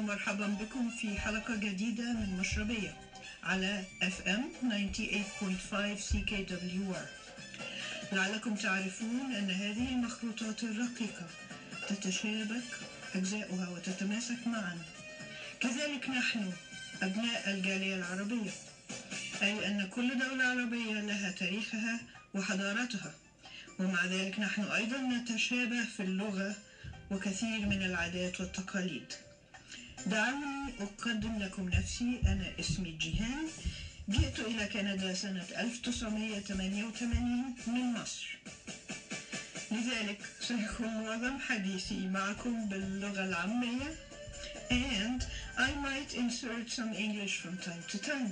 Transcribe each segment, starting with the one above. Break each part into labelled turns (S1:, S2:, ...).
S1: ومرحبا بكم في حلقة جديدة من مشربية على FM 98.5 CKWR لعلكم تعرفون أن هذه المخروطات الرقيقة تتشابك أجزاؤها وتتماسك معا كذلك نحن أبناء الجالية العربية أي أن كل دولة عربية لها تاريخها وحضارتها ومع ذلك نحن أيضا نتشابه في اللغة وكثير من العادات والتقاليد دعوني أقدم لكم نفسي أنا اسمي جيهان جئت إلى كندا سنة 1988 من مصر لذلك سيكون معظم حديثي معكم باللغة العامية and I might insert some English from time to time.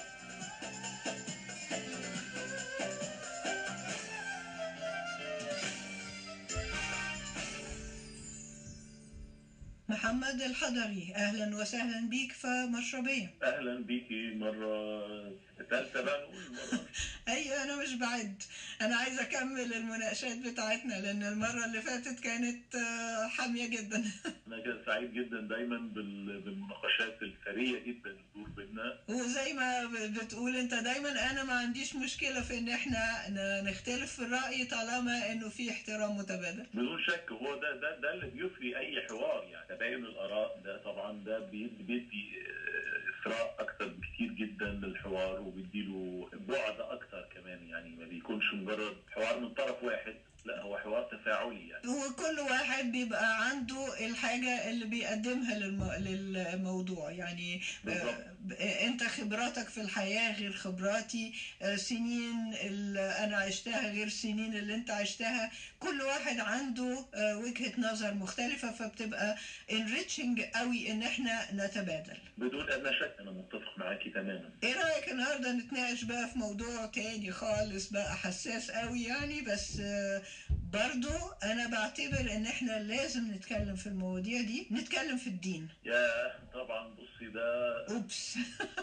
S1: محمد الحضري اهلا وسهلا بيك في مشربيه
S2: اهلا بيكي مره ثالثه بقى نقول المره
S1: ايوه انا مش بعد انا عايزه اكمل المناقشات بتاعتنا لان المره اللي فاتت كانت آه، حاميه جدا
S2: انا كده سعيد جدا دايما بال- بالمناقشات الثريه جدا اللي بتدور بينا
S1: وزي ما بتقول انت دايما انا ما عنديش مشكله في ان احنا ن- نختلف في الراي طالما انه في احترام متبادل
S2: بدون شك هو ده ده ده اللي بيثري اي حوار يعني تباين الاراء ده طبعا ده بيدي بيدي آه، اثراء اكتر بكتير جدا للحوار وبيديله بعد اكتر كمان يعني ما بيكونش مجرد حوار من طرف واحد لا هو حوار تفاعلي يعني
S1: هو كل واحد بيبقى عنده الحاجة اللي بيقدمها للمو... للموضوع يعني
S2: بالظبط.
S1: آه، انت خبراتك في الحياة غير خبراتي آه، سنين اللي انا عشتها غير سنين اللي انت عشتها كل واحد عنده آه، وجهة نظر مختلفة فبتبقى enriching قوي ان احنا نتبادل
S2: بدون ادنى شك انا متفق معاكي تماما
S1: ايه رأيك النهاردة نتناقش بقى في موضوع تاني خالص بقى حساس قوي يعني بس آه، برضو انا بعتبر ان احنا لازم نتكلم في المواضيع دي نتكلم في الدين
S2: يا طبعا بصي ده
S1: اوبس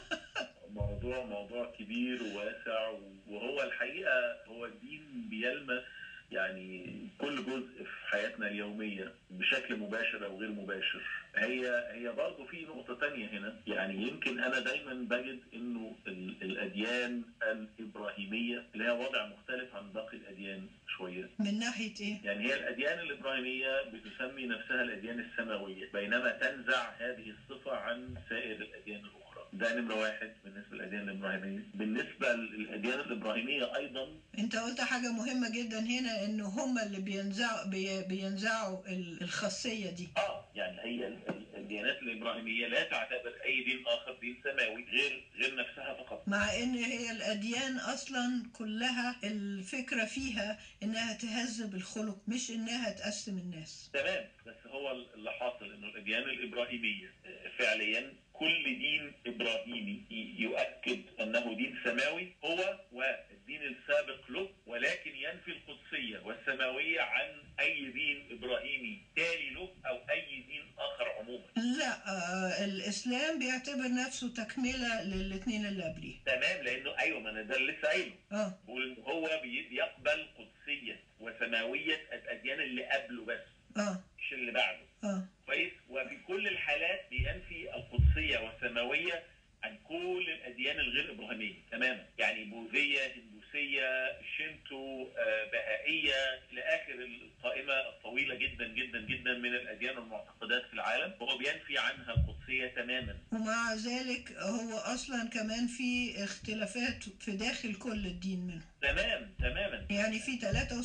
S2: موضوع موضوع كبير وواسع وهو الحقيقه هو الدين بيلمس يعني كل جزء في حياتنا اليوميه بشكل مباشر او غير مباشر هي هي برضه في نقطه تانية هنا يعني يمكن انا دايما بجد انه ال- الاديان الابراهيميه لها وضع مختلف عن باقي الاديان شويه
S1: من ناحية ايه
S2: يعني هي الأديان الإبراهيمية بتسمي نفسها الأديان السماوية بينما تنزع هذه الصفة عن سائر الأديان الأخرى ده نمرة واحد بالنسبة للأديان الإبراهيمية بالنسبة للأديان الإبراهيمية أيضا
S1: انت قلت حاجة مهمة جدا هنا انه هم اللي بينزعوا بي بينزعوا ال- الخاصية دي
S2: آه يعني هي ال- ال- الديانات الإبراهيمية لا تعتبر أي دين آخر دين سماوي غير غير نفسها فقط
S1: مع ان هي الاديان اصلا كلها الفكرة فيها انها تهذب الخلق مش انها تقسم الناس
S2: تمام بس هو اللي حاصل انه الاديان الابراهيميه آه، فعليا كل دين ابراهيمي ي- يؤكد انه دين سماوي هو والدين السابق له ولكن ينفي القدسيه والسماويه عن اي دين ابراهيمي تالي له او اي دين اخر عموما
S1: لا آه الاسلام بيعتبر نفسه تكملة للاثنين اللي قبليه
S2: تمام لانه ايوه ما انا ده اللي لسه قايله
S1: اه
S2: بقول ان هو بي- بيقبل قدسيه وسماويه الاديان اللي قبله بس
S1: اه
S2: مش اللي بعده
S1: اه
S2: كويس وفي كل الحالات بينفي القدسيه والسماويه عن كل الاديان الغير ابراهيميه تماما يعني بوذيه هندوسيه شينتو آه، بهائيه الى اخر القائمه الطويله جدا جدا جدا من الاديان والمعتقدات في العالم وهو بينفي عنها القدسيه تماما
S1: ومع ذلك هو اصلا كمان في اختلافات في داخل كل الدين منهم
S2: تمام تماما
S1: يعني في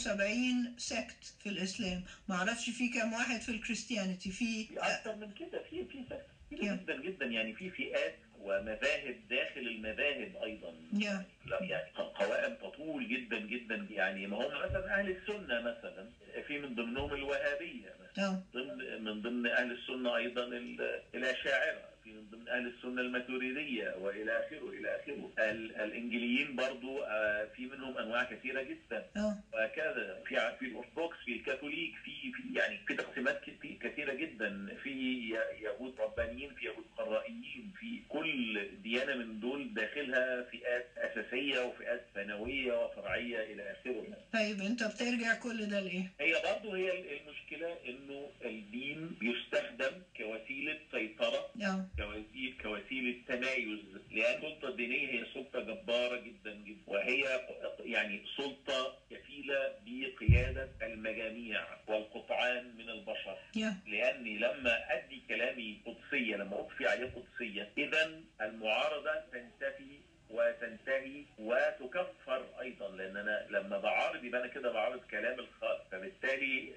S1: 73 سكت في الاسلام ما اعرفش في كام واحد في الكريستيانيتي في
S2: في اكثر من كده في في فئات كتير
S1: Yeah.
S2: جدا جدا يعني في فئات ومذاهب داخل المذاهب ايضا
S1: يا
S2: لا يعني قوائم تطول جدا جدا يعني ما هم مثلا اهل السنه مثلا في من ضمنهم الوهابيه مثلا
S1: اه
S2: ضمن من ضمن اهل السنه ايضا ال- الاشاعره في في من ضمن اهل السنه الماتوريديه والى اخره الى اخره ال- الانجليين برضو آه، في منهم انواع كثيره جدا
S1: اه
S2: وهكذا في ع- في الارثوذكس في الكاثوليك في في يعني في تقسيمات كت- كثيره جدا في ي- يهود ربانيين في يهود قرائيين في كل ديانه من دول داخلها فئات اساسيه وفئات ثانويه وفرعيه الى اخره يعني.
S1: طيب انت بترجع كل ده لايه؟
S2: هي برضه هي المشكله انه الدين بيستخدم كوسيله سيطره
S1: اه
S2: كوسيله كوسيله تمايز لان السلطه الدينيه هي سلطه جباره جدا جدا وهي يعني سلطه كفيله بقياده المجاميع والقطعان من البشر
S1: يا
S2: لاني لما ادي كلامي قدسيه لما اضفي عليه قدسيه اذا المعارضه تنتفي وتنتهي وتكفر ايضا لان انا لما بعارض يبقى انا كده بعارض كلام الخالق فبالتالي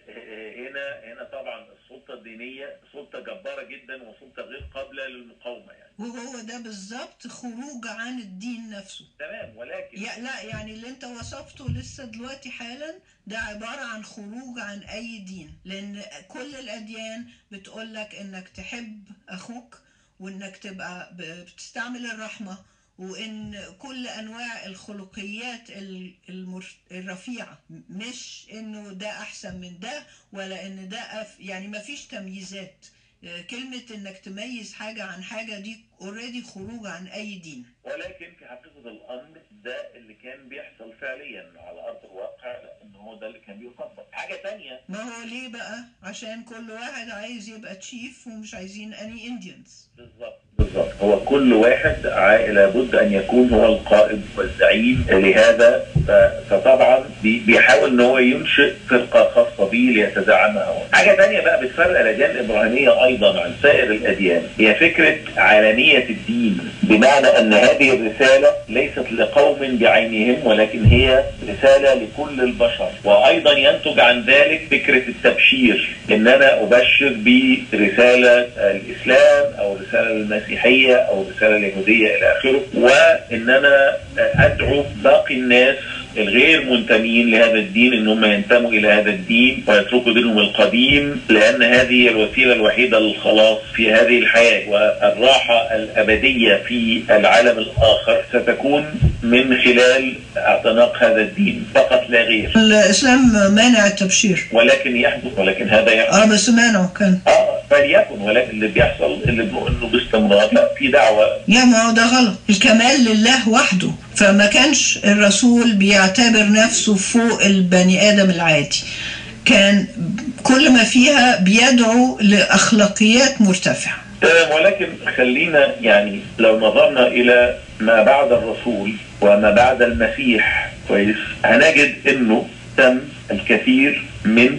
S2: هنا هنا طبعا السلطه الدينيه سلطه جباره جدا وسلطه غير قابله للمقاومه يعني
S1: وهو ده بالظبط خروج عن الدين نفسه
S2: تمام ولكن
S1: يا لا يعني اللي انت وصفته لسه دلوقتي حالا ده عبارة عن خروج عن أي دين لأن كل الأديان بتقول لك إنك تحب أخوك وإنك تبقى ب- بتستعمل الرحمة وإن كل أنواع الخلقيات ال- المر- الرفيعة مش إنه ده أحسن من ده ولا إن ده أف يعني ما فيش تمييزات كلمة إنك تميز حاجة عن حاجة دي اوريدي خروج عن أي دين
S2: ولكن في حقيقه الامر ده اللي كان بيحصل فعليا على ارض الواقع لان هو ده اللي كان بيطبق حاجه تانية
S1: ما هو ليه بقى عشان كل واحد عايز يبقى تشيف ومش عايزين اني انديانز
S2: بالظبط بالظبط هو كل واحد عا- لابد ان يكون هو القائد والزعيم لهذا ف- فطبعا بي- بيحاول ان هو ينشئ فرقه خاصه به ليتزعمها هو. حاجه ثانيه بقى بتفرق الاديان الابراهيميه ايضا عن سائر الاديان هي فكره علانيه الدين بمعنى ان هذه الرساله ليست لقوم بعينهم ولكن هي رساله لكل البشر وايضا ينتج عن ذلك فكره التبشير ان انا ابشر برساله الاسلام او الرساله المسيحيه او الرساله اليهوديه الى اخره وان انا ادعو باقي الناس الغير منتمين لهذا الدين ان هم ينتموا الى هذا الدين ويتركوا دينهم القديم لان هذه هي الوسيله الوحيده للخلاص في هذه الحياه والراحه الابديه في العالم الاخر ستكون من خلال اعتناق هذا الدين فقط لا غير
S1: الاسلام مانع التبشير
S2: ولكن يحدث ولكن هذا يحدث
S1: اه بس مانعه كان
S2: اه فليكن ولكن اللي بيحصل اللي بنقول انه باستمرار لا في دعوه
S1: يا ما هو ده غلط الكمال لله وحده فما كانش الرسول بيعتبر نفسه فوق البني ادم العادي كان كل ما فيها بيدعو لاخلاقيات مرتفعه
S2: تمام ولكن خلينا يعني لو نظرنا الى ما بعد الرسول وما بعد المسيح كويس هنجد انه تم الكثير من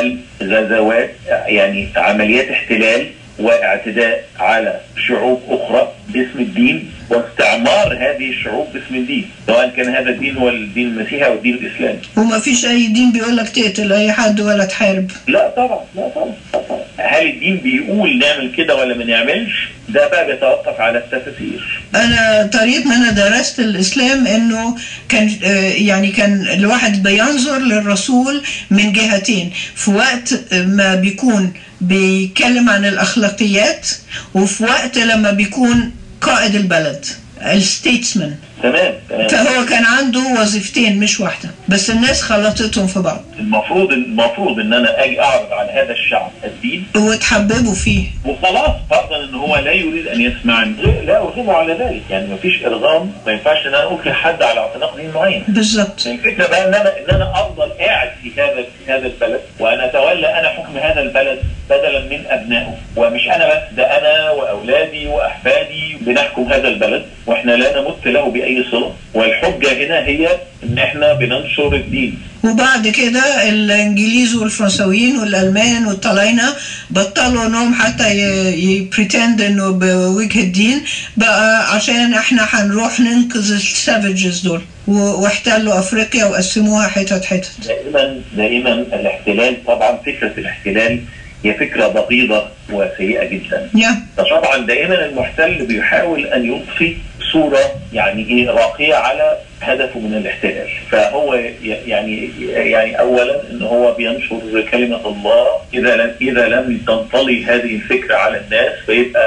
S2: الغزوات يعني عمليات احتلال واعتداء على شعوب اخرى باسم الدين واستعمار هذه الشعوب باسم الدين سواء كان هذا الدين هو الدين المسيحي او الدين الاسلامي
S1: وما فيش اي دين بيقول لك تقتل اي حد ولا تحارب
S2: لا طبعا لا طبعا لا طبعا. هل الدين بيقول نعمل كده ولا ما نعملش ده بقى بيتوقف على التفاسير
S1: انا طريقه ما انا درست الاسلام انه كان آه، يعني كان الواحد بينظر للرسول من جهتين في وقت ما بيكون بيتكلم عن الاخلاقيات وفي وقت لما بيكون قائد البلد الستيتسمان
S2: تمام تمام
S1: فهو كان عنده وظيفتين مش واحده بس الناس خلطتهم في بعض
S2: المفروض المفروض ان انا اجي اعرض على هذا الشعب الدين
S1: وتحببوا فيه
S2: وخلاص فرضا ان هو لا يريد ان يسمعني لا ارغمه على ذلك يعني ما فيش ارغام ما ينفعش ان انا اكره حد على اعتناق دين معين
S1: بالظبط
S2: الفكره بقى ان انا ان انا افضل قاعد في هذا في هذا البلد وانا اتولى انا حكم هذا البلد بدلا من ابنائه ومش انا بس ده انا واولادي واحفادي بنحكم هذا البلد واحنا لا نمت له باي صله والحجه هنا هي ان احنا بننشر الدين
S1: وبعد كده الانجليز والفرنساويين والالمان والطلاينه بطلوا انهم حتى يبريتند انه بوجه الدين بقى عشان احنا هنروح ننقذ السافجز دول و- واحتلوا افريقيا وقسموها حتت حتت
S2: دائما دائما الاحتلال طبعا فكره الاحتلال هي فكره بغيضه وسيئه جدا
S1: يا
S2: فطبعا دائما المحتل بيحاول ان يضفي صوره يعني ايه راقيه على هدفه من الاحتلال فهو ي- يعني يعني اولا ان هو بينشر كلمه الله اذا لم اذا لم تنطلي هذه الفكره على الناس فيبقى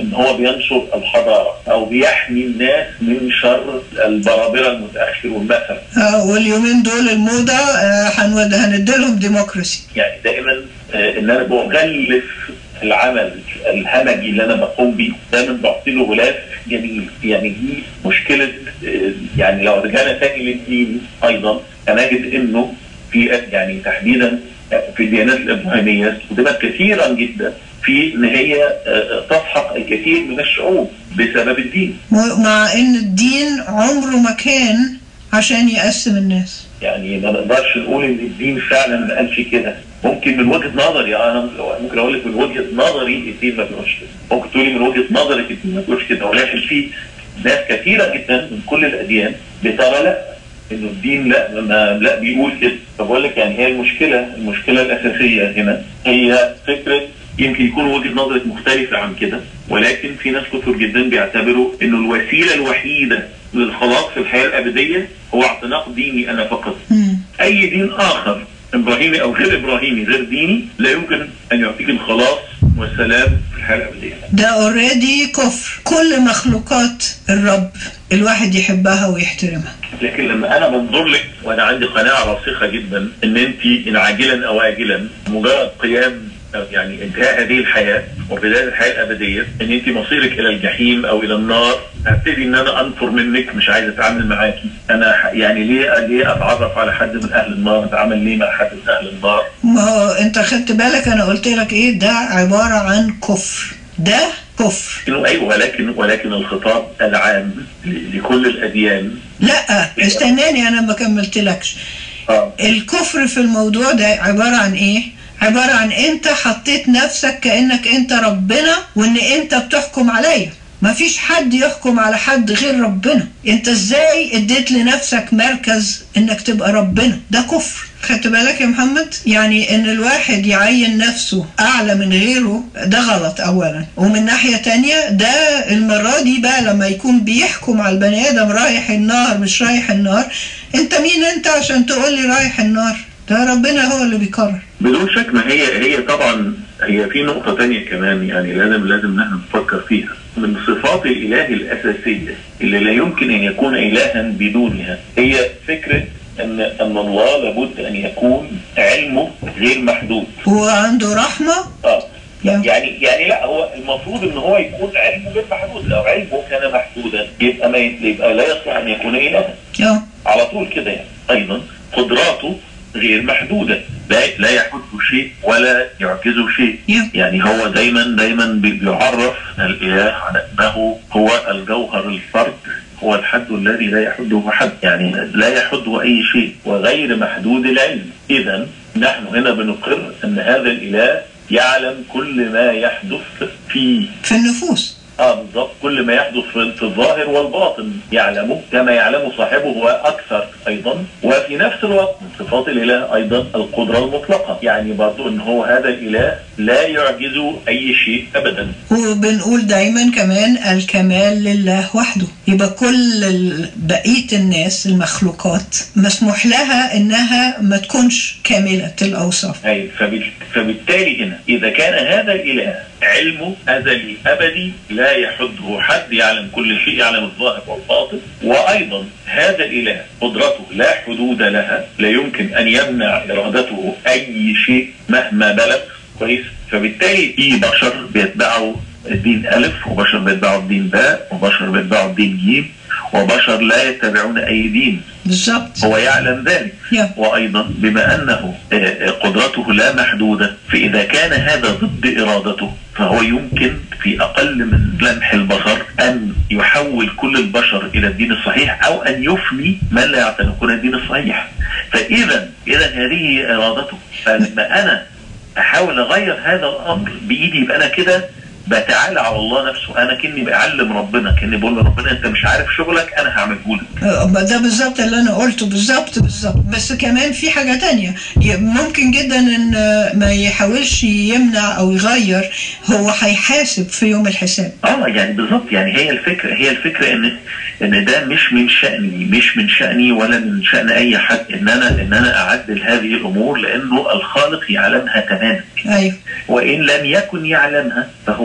S2: ان هو بينشر الحضاره او بيحمي الناس من شر البرابره المتاخرون مثلا
S1: آه واليومين دول الموضة آه هنود- هنديلهم ديمقراسي
S2: يعني دائما آه، ان انا بغلف العمل الهمجي اللي انا بقوم بيه دايما بعطي له غلاف جميل يعني دي مشكله آه، يعني لو رجعنا تاني للدين ايضا هنجد انه في يعني تحديدا في الديانات الابراهيميه استخدمت كثيرا جدا في ان هي آه، تسحق الكثير من الشعوب بسبب الدين
S1: مع ان الدين عمره ما كان عشان يقسم الناس
S2: يعني ما نقدرش نقول ان الدين فعلا ما قالش كده ممكن من وجهه نظري انا ممكن اقول لك من وجهه نظري الدين ما بيقولش كده ممكن تقولي من وجهه نظرك الدين ما بيقولش كده ولكن في ناس كثيره جدا من كل الاديان بترى لا انه الدين لا ما لا بيقول كده فبقول لك يعني هي المشكله المشكله الاساسيه هنا هي فكره يمكن يكون وجهه نظرك مختلفه عن كده ولكن في ناس كثر جدا بيعتبروا انه الوسيله الوحيده للخلاص في الحياه الابديه هو اعتناق ديني انا فقط
S1: مم.
S2: اي دين اخر ابراهيمي او غير ابراهيمي غير ديني لا يمكن ان يعطيك الخلاص والسلام في الحياه الابديه
S1: ده اوريدي كفر كل مخلوقات الرب الواحد يحبها ويحترمها
S2: لكن لما انا بنظر لك وانا عندي قناعه راسخه جدا ان انت ان عاجلا او اجلا مجرد قيام أو يعني انتهاء هذه الحياه وبدايه الحياه الابديه ان انت مصيرك الى الجحيم او الى النار هبتدي ان انا انفر منك مش عايز اتعامل معاكي انا ح- يعني ليه ليه اتعرف على حد من اهل النار اتعامل ليه مع حد من اهل النار
S1: ما هو انت خدت بالك انا قلت لك ايه ده عبارة عن كفر ده كفر
S2: إنه ايوه ولكن ولكن الخطاب العام ل- لكل الاديان
S1: لا استناني انا ما كملتلكش
S2: اه
S1: الكفر في الموضوع ده عبارة عن ايه عبارة عن انت حطيت نفسك كأنك انت ربنا وان انت بتحكم عليا مفيش حد يحكم على حد غير ربنا انت ازاي اديت لنفسك مركز انك تبقى ربنا ده كفر خدت بالك يا محمد يعني ان الواحد يعين نفسه اعلى من غيره ده غلط اولا ومن ناحية تانية ده المرة دي بقى لما يكون بيحكم على البني ادم رايح النار مش رايح النار انت مين انت عشان تقول لي رايح النار ده ربنا هو اللي بيقرر
S2: بدون شك ما هي هي طبعا هي في نقطة تانية كمان يعني لازم لازم نحن نفكر فيها من صفات الإله الأساسية اللي لا يمكن أن يكون إلها بدونها هي فكرة أن أن الله لابد أن يكون علمه غير محدود
S1: وعنده رحمة
S2: آه.
S1: يا.
S2: يعني يعني لا هو المفروض ان هو يكون علمه غير محدود لو علمه كان محدودا يبقى ما يبقى لا يصلح ان يكون الها
S1: اه
S2: على طول كده يعني ايضا قدراته غير محدوده لا لا يحده شيء ولا يعجزه شيء
S1: يا.
S2: يعني هو دايما دايما بي- بيعرف الاله على انه هو الجوهر الفرد هو الحد الذي لا يحده حد يعني لا يحده اي شيء وغير محدود العلم اذا نحن هنا بنقر ان هذا الاله يعلم كل ما يحدث في
S1: في النفوس
S2: اه بالضبط كل ما يحدث في في الظاهر والباطن يعلمه كما يعلم صاحبه واكثر ايضا وفي نفس الوقت من صفات الاله ايضا القدره المطلقه يعني برضو ان هو هذا الاله لا يعجزه اي شيء ابدا
S1: وبنقول دايما كمان الكمال لله وحده يبقى كل ال- بقية الناس المخلوقات مسموح لها انها ما تكونش كاملة الاوصاف
S2: أي فبال- فبالتالي هنا إذا كان هذا الإله علمه أزلي أبدي لا يحده حد يعلم كل شيء يعلم الظاهر والباطن وأيضا هذا الإله قدرته لا حدود لها لا يمكن أن يمنع إرادته أي شيء مهما بلغ كويس فبالتالي في بشر بيتبعوا الدين ألف وبشر بيتبعوا الدين باء وبشر بيتبعوا الدين جيم وبشر لا يتبعون أي دين
S1: بالظبط
S2: هو يعلم ذلك
S1: يا.
S2: وأيضا بما أنه آه، آه، قدرته لا محدودة فإذا كان هذا ضد إرادته فهو يمكن في أقل من لمح البصر أن يحول كل البشر إلى الدين الصحيح أو أن يفني من لا يعتنقون الدين الصحيح فإذا إذا هذه إرادته فلما أنا أحاول أغير هذا الأمر بإيدي يبقى أنا كده بتعالى على الله نفسه انا كني بعلم ربنا كني بقول لربنا انت مش عارف شغلك انا هعمله لك
S1: آه، ده بالظبط اللي انا قلته بالظبط بالظبط بس كمان في حاجة تانية ي- ممكن جدا ان آه، ما يحاولش يمنع او يغير هو هيحاسب في يوم الحساب
S2: اه يعني بالظبط يعني هي الفكره هي الفكره ان ان ده مش من شاني مش من شاني ولا من شان اي حد ان انا ان انا اعدل هذه الامور لانه الخالق يعلمها تماما
S1: ايوه
S2: وان لم يكن يعلمها فهو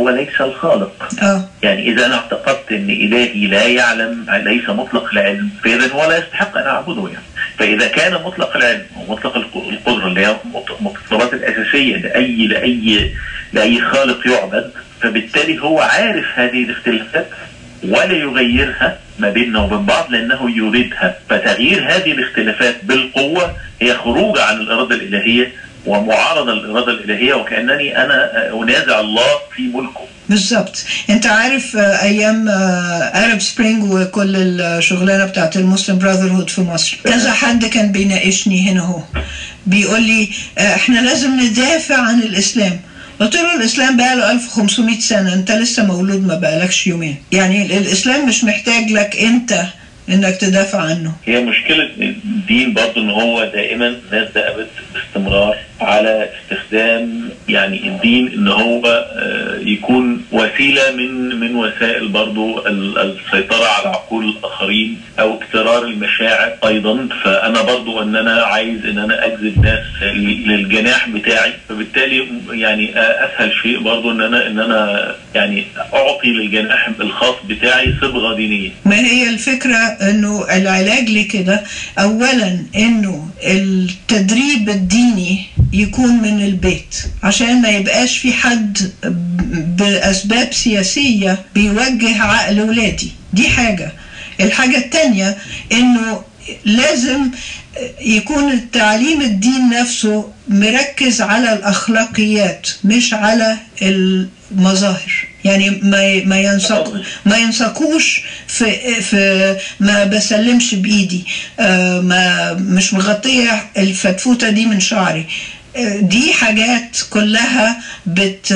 S2: هو ليس الخالق
S1: اه
S2: يعني اذا انا اعتقدت ان الهي لا يعلم ليس مطلق العلم فاذا هو لا يستحق ان اعبده يعني فاذا كان مطلق العلم ومطلق الق- القدره اللي هي مط- المتطلبات الاساسيه لاي لاي لاي خالق يعبد فبالتالي هو عارف هذه الاختلافات ولا يغيرها ما بيننا وبين بعض لانه يريدها فتغيير هذه الاختلافات بالقوه هي خروج عن الاراده الالهيه ومعارضه للاراده الالهيه وكانني انا انازع الله في ملكه
S1: بالظبط انت عارف آه، ايام ارب سبرينج وكل الشغلانه بتاعت المسلم براذر هود في مصر كذا حد كان بيناقشني هنا اهو بيقول لي آه، احنا لازم ندافع عن الاسلام قلت له الاسلام بقى له 1500 سنه انت لسه مولود ما بقالكش يومين يعني ال- الاسلام مش محتاج لك انت انك تدافع عنه
S2: هي مشكلة الدين برضه ان هو دائما الناس دأبت باستمرار على استخدام يعني الدين ان هو آه، يكون وسيلة من من وسائل برضه ال- السيطرة على عقول الاخرين او اكترار المشاعر ايضا فانا برضه ان انا عايز ان انا اجذب ناس للجناح بتاعي فبالتالي يعني اسهل شيء برضه ان انا ان انا يعني اعطي للجناح الخاص بتاعي صبغة دينية
S1: ما هي الفكرة انه العلاج لكده اولا انه التدريب الديني يكون من البيت عشان ما يبقاش في حد ب- باسباب سياسية بيوجه عقل ولادي دي حاجة الحاجة التانية انه لازم يكون التعليم الدين نفسه مركز على الاخلاقيات مش على المظاهر يعني ما ما ينسق ما ينسقوش في في ما بسلمش بايدي آه، ما مش مغطيه الفتفوته دي من شعري آه، دي حاجات كلها بت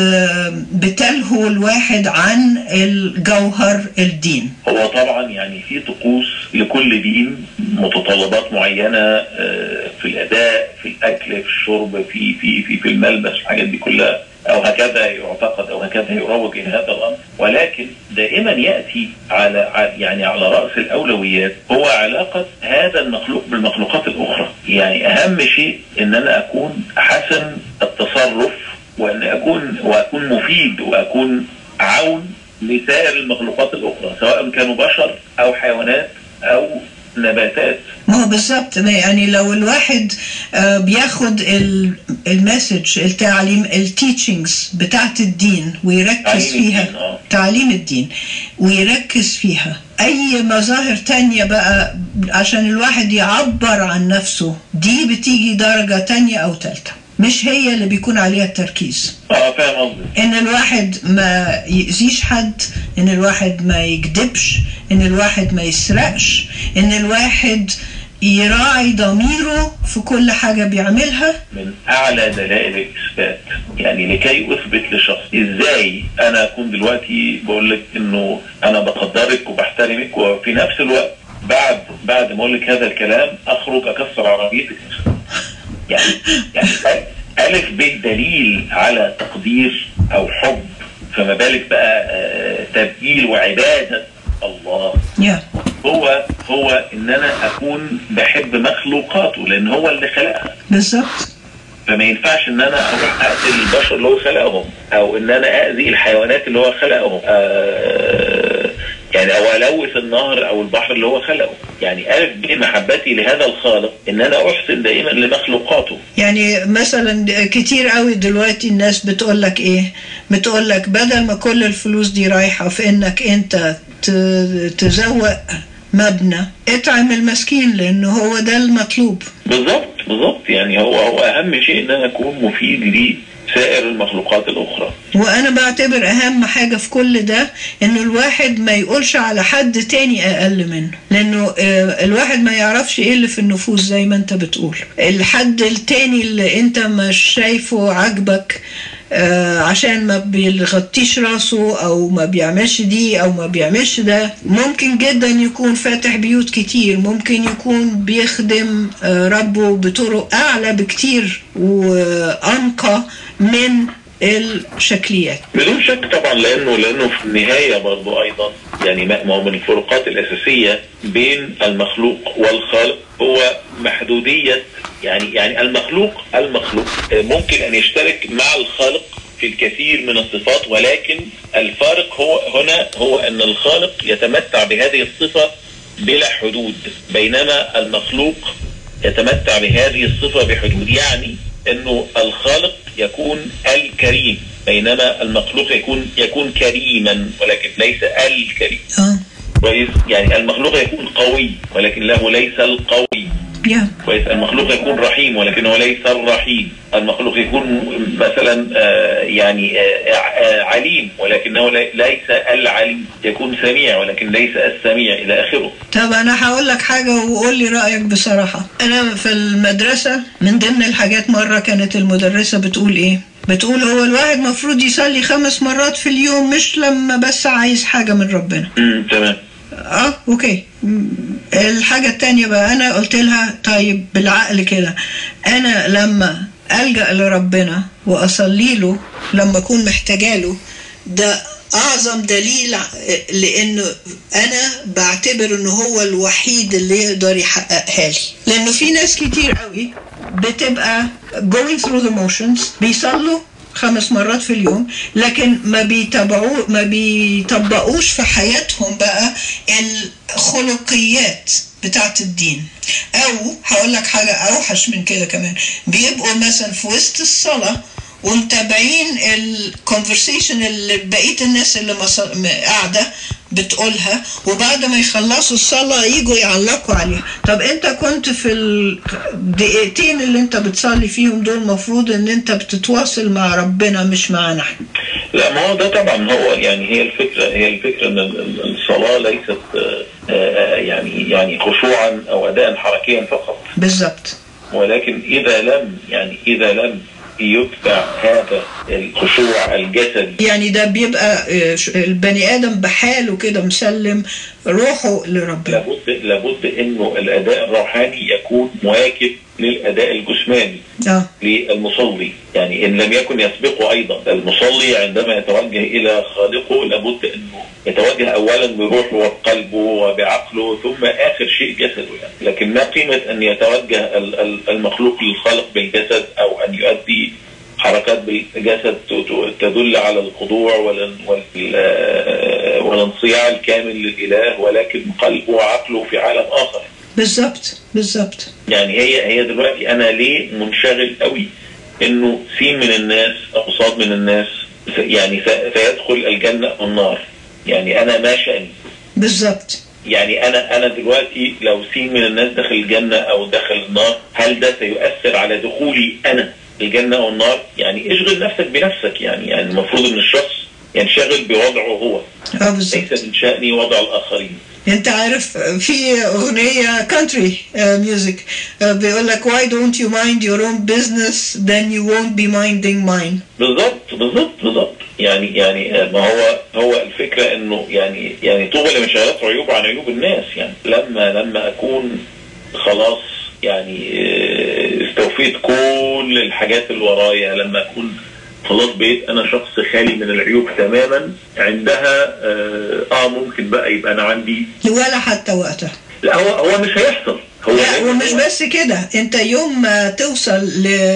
S1: بتلهو الواحد عن الجوهر الدين
S2: هو طبعا يعني في طقوس لكل دين متطلبات معينه آه، في الاداء في الاكل في الشرب في في في في الملبس الحاجات دي كلها او هكذا يعتقد او هكذا يروج الى هذا الامر ولكن دائما ياتي على ع- يعني على راس الاولويات هو علاقه هذا المخلوق بالمخلوقات الاخرى يعني اهم شيء ان انا اكون حسن التصرف وان اكون واكون مفيد واكون عون لسائر المخلوقات الاخرى سواء كانوا بشر او حيوانات او نباتات
S1: ما هو بالظبط ما يعني لو الواحد آه، بياخد ال- المسج التعليم التيتشنجز بتاعت الدين ويركز
S2: تعليم
S1: فيها
S2: الدين، آه.
S1: تعليم الدين ويركز فيها اي مظاهر تانية بقى عشان الواحد يعبر عن نفسه دي بتيجي درجة تانية او تالتة مش هي اللي بيكون عليها التركيز
S2: اه فاهم قصدي
S1: ان الواحد ما يأذيش حد ان الواحد ما يكذبش ان الواحد ما يسرقش ان الواحد يراعي ضميره في كل حاجة بيعملها
S2: من اعلى دلائل الاثبات يعني لكي اثبت لشخص ازاي انا اكون دلوقتي بقول لك انه انا بقدرك وبحترمك وفي نفس الوقت بعد بعد ما اقول لك هذا الكلام اخرج اكسر عربيتك يعني يعني الف ب دليل على تقدير او حب فما بالك بقى آه، تبجيل وعباده الله
S1: يا
S2: هو هو ان انا اكون بحب مخلوقاته لان هو اللي خلقها
S1: بالظبط
S2: فما ينفعش ان انا اروح اقتل البشر اللي هو خلقهم او ان انا اذي الحيوانات اللي هو خلقهم آه يعني او الوث النهر او البحر اللي هو خلقه يعني الف ب محبتي لهذا الخالق ان انا احسن دائما لمخلوقاته
S1: يعني مثلا كتير قوي دلوقتي الناس بتقول لك ايه بتقول لك بدل ما كل الفلوس دي رايحة في انك انت ت- تزوق مبنى اطعم المسكين لانه هو ده المطلوب
S2: بالظبط بالظبط يعني هو هو اهم شيء ان انا اكون مفيد لسائر المخلوقات الاخرى
S1: وانا بعتبر اهم حاجة في كل ده انه الواحد ما يقولش على حد تاني اقل منه لانه آه، الواحد ما يعرفش ايه اللي في النفوس زي ما انت بتقول الحد التاني اللي انت مش شايفه عاجبك آه، عشان ما بيغطيش راسه او ما بيعملش دي او ما بيعملش ده ممكن جدا يكون فاتح بيوت كتير ممكن يكون بيخدم آه، ربه بطرق اعلى بكتير وانقى من الشكليات
S2: بدون شك طبعا لانه لانه في النهايه برضو ايضا يعني ما ما هو من الفروقات الاساسيه بين المخلوق والخالق هو محدوديه يعني يعني المخلوق المخلوق ممكن ان يشترك مع الخالق في الكثير من الصفات ولكن الفارق هو هنا هو ان الخالق يتمتع بهذه الصفه بلا حدود بينما المخلوق يتمتع بهذه الصفه بحدود يعني انه الخالق يكون الكريم بينما المخلوق يكون يكون كريما ولكن ليس الكريم
S1: اه
S2: كويس يعني المخلوق يكون قوي ولكنه ليس القوي
S1: يا
S2: كويس المخلوق يكون رحيم ولكنه ليس الرحيم المخلوق يكون مثلا آه، يعني آه، آه، عليم ولكنه لي- ليس العليم يكون سميع ولكن ليس السميع الى اخره
S1: طب انا هقول لك حاجه وقول لي رايك بصراحه انا في المدرسه من ضمن الحاجات مره كانت المدرسه بتقول ايه بتقول هو الواحد مفروض يصلي خمس مرات في اليوم مش لما بس عايز حاجه من ربنا
S2: امم تمام
S1: اه اوكي م- الحاجة التانية بقى انا قلت لها طيب بالعقل كده انا لما الجأ لربنا واصلي له لما اكون محتاجة له ده اعظم دليل ع- لانه انا بعتبر انه هو الوحيد اللي يقدر يحققها لي لانه في ناس كتير قوي بتبقى going through the motions بيصلوا خمس مرات في اليوم لكن ما بيتابعوا ما بيطبقوش في حياتهم بقى الخلقيات بتاعت الدين او هقول لك حاجه اوحش من كده كمان بيبقوا مثلا في وسط الصلاه ومتابعين الكونفرسيشن اللي بقيه الناس اللي مص- م- قاعده بتقولها وبعد ما يخلصوا الصلاه يجوا يعلقوا عليها طب انت كنت في الدقيقتين اللي انت بتصلي فيهم دول المفروض ان انت بتتواصل مع ربنا مش معانا احنا
S2: لا ما هو ده طبعا هو يعني هي الفكره هي الفكره ان ال- ال- الصلاه ليست آه، آه، يعني يعني خشوعا او اداء حركيا فقط
S1: بالظبط
S2: ولكن اذا لم يعني اذا لم يتبع هذا الخشوع الجسدي
S1: يعني ده بيبقى آه، ش- البني ادم بحاله كده مسلم روحه لربنا
S2: لابد لابد انه الاداء الروحاني يكون مواكب للاداء الجسماني
S1: اه
S2: للمصلي يعني ان لم يكن يسبقه ايضا المصلي عندما يتوجه الى خالقه لابد انه يتوجه اولا بروحه وبقلبه وبعقله ثم اخر شيء جسده يعني لكن ما قيمه ان يتوجه ال- ال- المخلوق للخالق بالجسد او ان يؤدي حركات بالجسد ت- ت- تدل على الخضوع والان- وال- آه، والانصياع الكامل للاله ولكن قلبه وعقله في عالم اخر
S1: بالظبط بالظبط
S2: يعني هي هي دلوقتي انا ليه منشغل قوي انه سين من الناس او صاد من الناس س- يعني س- سيدخل الجنه او النار يعني انا ما شاني
S1: بالظبط
S2: يعني انا انا دلوقتي لو سين من الناس دخل الجنه او دخل النار هل ده سيؤثر على دخولي انا الجنه او النار يعني اشغل نفسك بنفسك يعني يعني المفروض ان الشخص ينشغل بوضعه هو
S1: اه بالظبط
S2: ليس من شاني وضع الاخرين
S1: انت عارف في اغنيه كانتري ميوزك بيقول لك why don't you mind your own business then you won't be minding mine
S2: بالظبط بالظبط بالظبط يعني يعني ما هو هو الفكره انه يعني يعني طوبى لمشاغلات عيوب عن عيوب الناس يعني لما لما اكون خلاص يعني آه، استوفيت كل الحاجات اللي ورايا لما اكون خلاص بقيت انا شخص خالي من العيوب تماما عندها اه, آه ممكن بقى يبقى انا عندي
S1: ولا حتى وقتها
S2: لا هو هو مش هيحصل هو
S1: لا
S2: هو-
S1: ومش بس كده انت يوم ما توصل ل...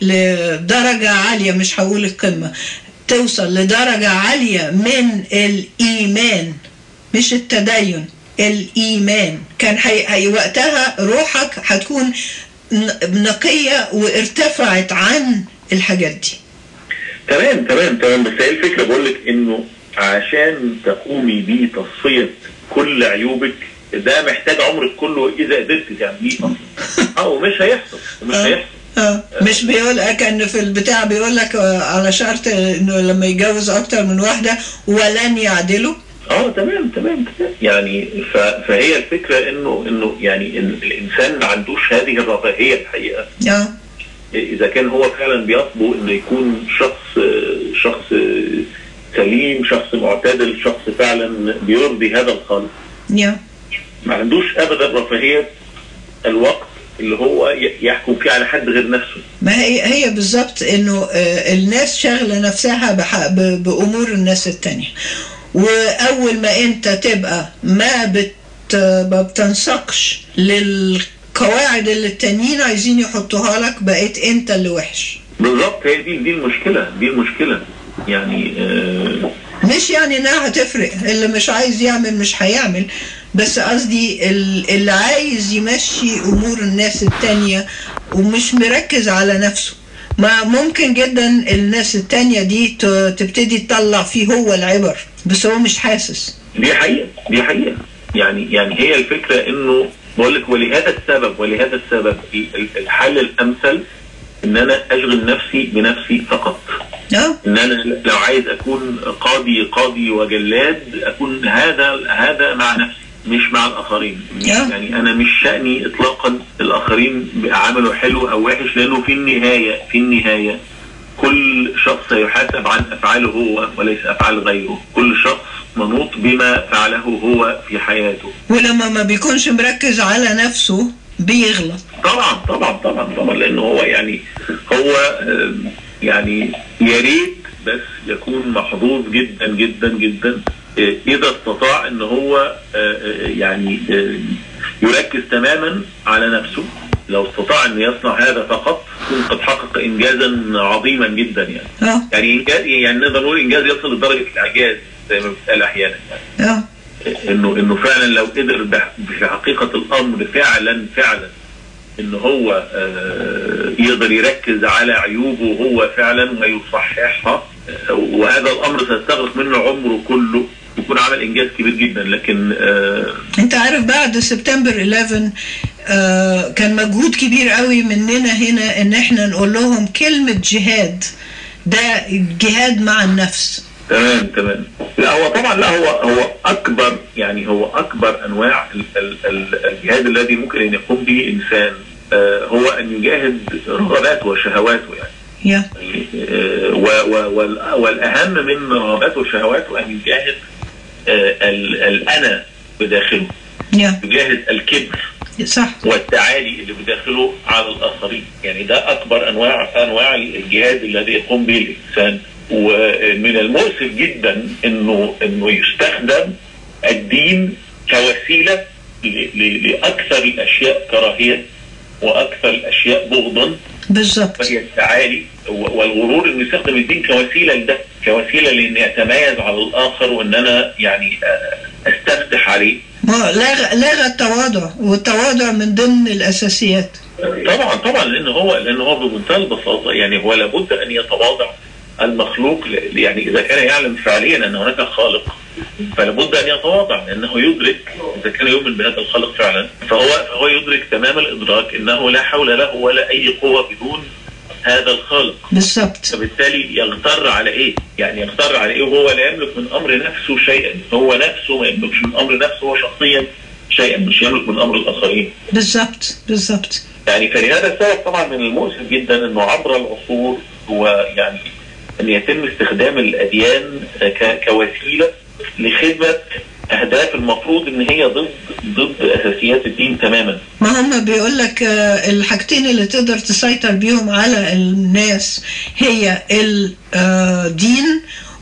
S1: لدرجة عالية مش هقول القمة توصل لدرجة عالية من الإيمان مش التدين الإيمان كان هي... هي وقتها روحك هتكون ن- نقية وارتفعت عن الحاجات دي
S2: تمام تمام تمام بس هي الفكره بقول لك انه عشان تقومي بتصفيه كل عيوبك ده محتاج عمرك كله اذا قدرت تعمليه اصلا اه ومش هيحصل ومش
S1: آه.
S2: هيحصل
S1: اه مش بيقول كان في البتاع بيقول لك آه، على شرط انه لما يتجوز اكتر من واحده ولن يعدلوا
S2: اه تمام تمام تمام يعني ف... فهي الفكره انه انه يعني إن الانسان ما عندوش هذه الرفاهيه الحقيقه
S1: اه
S2: اذا كان هو فعلا بيطلب انه يكون شخص شخص سليم شخص معتدل شخص فعلا بيرضي هذا الخالق
S1: يا
S2: ما عندوش ابدا رفاهيه الوقت اللي هو ي- يحكم فيه على حد غير نفسه
S1: ما هي هي بالظبط انه آه، الناس شاغله نفسها بح- ب- بامور الناس التانية واول ما انت تبقى ما بت ما بتنسقش للقواعد اللي التانيين عايزين يحطوها لك بقيت انت اللي وحش
S2: بالظبط هي دي دي المشكله دي المشكله يعني آه
S1: مش يعني انها هتفرق اللي مش عايز يعمل مش هيعمل بس قصدي ال- اللي عايز يمشي امور الناس التانية ومش مركز على نفسه ما ممكن جدا الناس التانية دي ت- تبتدي تطلع فيه هو العبر بس هو مش حاسس
S2: دي حقيقة دي حقيقة يعني يعني هي الفكرة انه بقول لك ولهذا السبب ولهذا السبب ال- ال- الحل الامثل ان انا اشغل نفسي بنفسي فقط
S1: اه
S2: ان انا لو عايز اكون قاضي قاضي وجلاد اكون هذا هذا مع نفسي مش مع الاخرين
S1: آه.
S2: يعني انا مش شاني اطلاقا الاخرين عملوا حلو او وحش لانه في النهايه في النهايه كل شخص يحاسب عن افعاله هو وليس افعال غيره كل شخص منوط بما فعله هو في حياته
S1: ولما ما بيكونش مركز على نفسه بيغلط
S2: طبعا طبعا طبعا طبعا لانه هو يعني هو آم، يعني يا ريت بس يكون محظوظ جدا جدا جدا آه، اذا استطاع ان هو آه، آه، يعني آه، يركز تماما على نفسه لو استطاع ان يصنع هذا فقط يكون قد حقق انجازا عظيما جدا يعني
S1: اه
S2: يعني انجاز يعني نقدر نقول انجاز يصل لدرجه الاعجاز زي ما بيتقال احيانا يعني.
S1: اه
S2: انه انه فعلا لو قدر بح- في حقيقه الامر فعلا فعلا ان هو آه، يقدر يركز على عيوبه هو فعلا ويصححها آه، وهذا الامر سيستغرق منه عمره كله يكون عمل انجاز كبير جدا لكن آه،
S1: انت عارف بعد سبتمبر 11 آه كان مجهود كبير قوي مننا هنا ان احنا نقول لهم كلمة جهاد ده جهاد مع النفس
S2: تمام تمام لا هو طبعا لا هو هو اكبر يعني هو اكبر انواع ال- ال- ال- الجهاد الذي ممكن ان يقوم به انسان آه، هو ان يجاهد رغباته وشهواته يعني
S1: يا
S2: آه، و- و- وال- والاهم من رغباته وشهواته ان يجاهد آه، ال- الانا بداخله
S1: يا
S2: يجاهد الكبر
S1: صح
S2: والتعالي اللي بداخله على الاخرين يعني ده اكبر انواع انواع الجهاد الذي يقوم به الانسان ومن المؤسف جدا انه انه يستخدم الدين كوسيله ل- ل- لاكثر الاشياء كراهيه واكثر الاشياء بغضا
S1: بالظبط
S2: وهي التعالي و- والغرور انه يستخدم الدين كوسيله لده كوسيله لاني اتميز على الاخر وان انا يعني آه، استفتح عليه
S1: ما لغى لغى التواضع والتواضع من ضمن الاساسيات
S2: طبعا طبعا لان هو لان هو بمنتهى البساطه يعني هو لابد ان يتواضع المخلوق ل- يعني اذا كان يعلم فعليا ان هناك خالق فلابد ان يتواضع لانه يدرك اذا كان يؤمن بهذا الخالق فعلا فهو فهو يدرك تمام الادراك انه لا حول له ولا اي قوه بدون هذا الخالق
S1: بالظبط
S2: فبالتالي يغتر على ايه؟ يعني يغتر على ايه وهو لا يملك من امر نفسه شيئا، هو نفسه ما يملكش من امر نفسه هو شخصيا شيئا مش يملك من امر الاخرين.
S1: بالظبط بالظبط
S2: يعني فلهذا السبب طبعا من المؤسف جدا انه عبر العصور هو يعني ان يتم استخدام الاديان ك- كوسيله لخدمه اهداف المفروض ان هي ضد ضد اساسيات الدين تماما.
S1: ما هم بيقول لك آه، الحاجتين اللي تقدر تسيطر بيهم على الناس هي الدين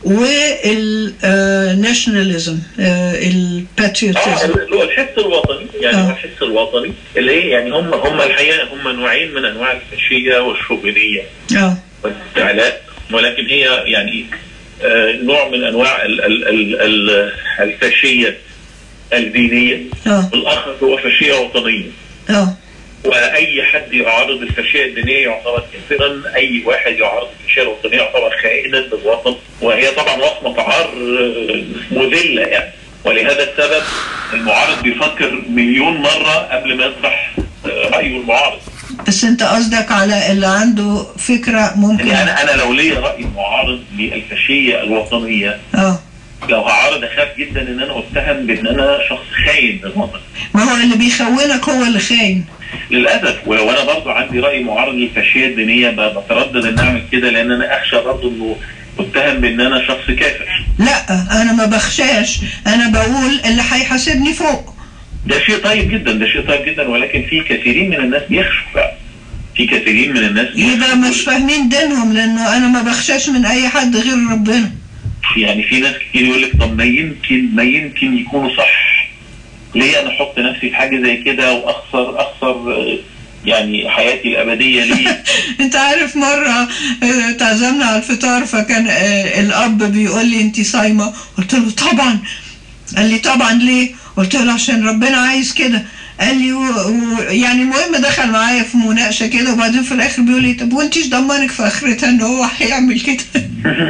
S1: والناشوناليزم
S2: اه
S1: الباتريوتيزم
S2: اللي هو الحس الوطني يعني
S1: آه.
S2: هو الحس الوطني اللي هي يعني هم هم الحقيقه هم نوعين من انواع الفاشيه والشوفينيه
S1: اه
S2: والاستعلاء ولكن هي يعني آه، نوع من انواع ال- ال- ال- ال- الفاشيه الدينيه
S1: اه
S2: والاخر هو فاشيه وطنيه
S1: اه
S2: واي حد يعارض الفاشيه الدينيه يعتبر كافرا اي واحد يعارض الفاشيه الوطنيه يعتبر خائنا للوطن وهي طبعا وصمه عار آه، مذله يعني ولهذا السبب المعارض بيفكر مليون مره قبل ما يطرح آه، رايه المعارض
S1: بس انت قصدك على اللي عنده فكرة ممكن
S2: يعني انا انا لو ليا راي معارض للفاشيه الوطنيه
S1: اه
S2: لو هعارض اخاف جدا ان انا اتهم بان انا شخص خاين للوطن
S1: ما هو اللي بيخونك هو اللي خاين
S2: للاسف و- وانا برضو عندي راي معارض للفاشيه الدينيه ب- بتردد ان اعمل كده لان انا اخشى برضو انه اتهم بان انا شخص كافر
S1: لا انا ما بخشاش انا بقول اللي هيحاسبني فوق
S2: ده شيء طيب جدا ده شيء طيب جدا ولكن في كثيرين من الناس بيخشوا فعلا في كثيرين من الناس
S1: يبقى
S2: بيخشوا.
S1: مش فاهمين دينهم لانه انا ما بخشاش من اي حد غير ربنا
S2: يعني في ناس كتير يقول لك طب ما يمكن ما يمكن يكونوا صح ليه انا احط نفسي في حاجه زي كده واخسر اخسر آه، يعني حياتي الابديه ليه
S1: انت عارف مرة آه، تعزمنا على الفطار فكان آه، الاب بيقول لي انت صايمة قلت له طبعا قال لي طبعا ليه قلت له عشان ربنا عايز كده قال لي و... و... يعني المهم دخل معايا في مناقشة كده وبعدين في الاخر بيقول لي طب وانتش ضمنك في اخرتها ان هو هيعمل كده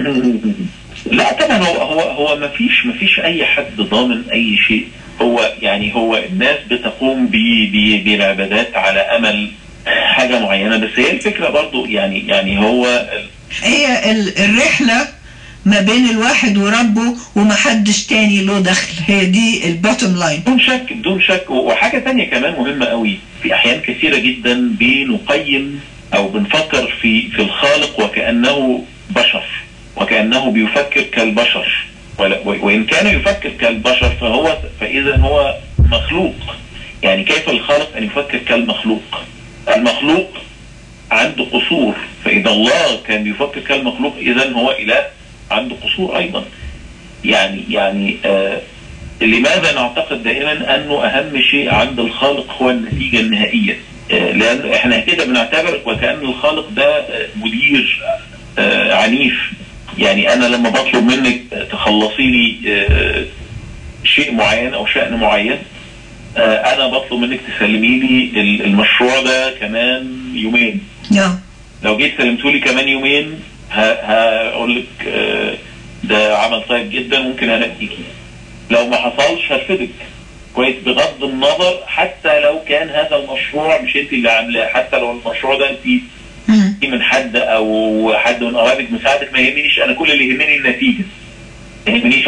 S2: لا طبعا هو هو هو ما فيش ما فيش اي حد ضامن اي شيء هو يعني هو الناس بتقوم ب- ب- بالعبادات على امل حاجه معينه بس هي الفكره برضو يعني يعني هو ال-
S1: هي ال- الرحلة ما بين الواحد وربه ومحدش تاني له دخل هي دي البوتtom لاين
S2: بدون شك بدون شك وحاجه ثانيه كمان مهمه قوي في احيان كثيره جدا بنقيم او بنفكر في في الخالق وكانه بشر وكانه بيفكر كالبشر ولا- وان كان يفكر كالبشر فهو فاذا هو مخلوق يعني كيف الخالق ان يفكر كالمخلوق المخلوق عنده قصور فاذا الله كان بيفكر كالمخلوق اذا هو اله عنده قصور ايضا يعني يعني آه لماذا نعتقد دائما انه اهم شيء عند الخالق هو النتيجه النهائيه؟ آه، لان احنا كده بنعتبر وكان الخالق ده آه، مدير آه، عنيف يعني انا لما بطلب منك تخلصي لي آه، شيء معين او شان معين آه، انا بطلب منك تسلمي لي ال- المشروع ده كمان يومين
S1: نعم
S2: لو جيت سلمته لي كمان يومين ه- هقول لك آه، ده عمل طيب جدا ممكن انقيكي لو ما حصلش هرفدك كويس بغض النظر حتى لو كان هذا المشروع مش انت اللي عاملاه حتى لو المشروع ده انت
S1: مم.
S2: من حد او حد من قرايبك مساعدك ما يهمنيش انا كل اللي يهمني النتيجه ما يهمنيش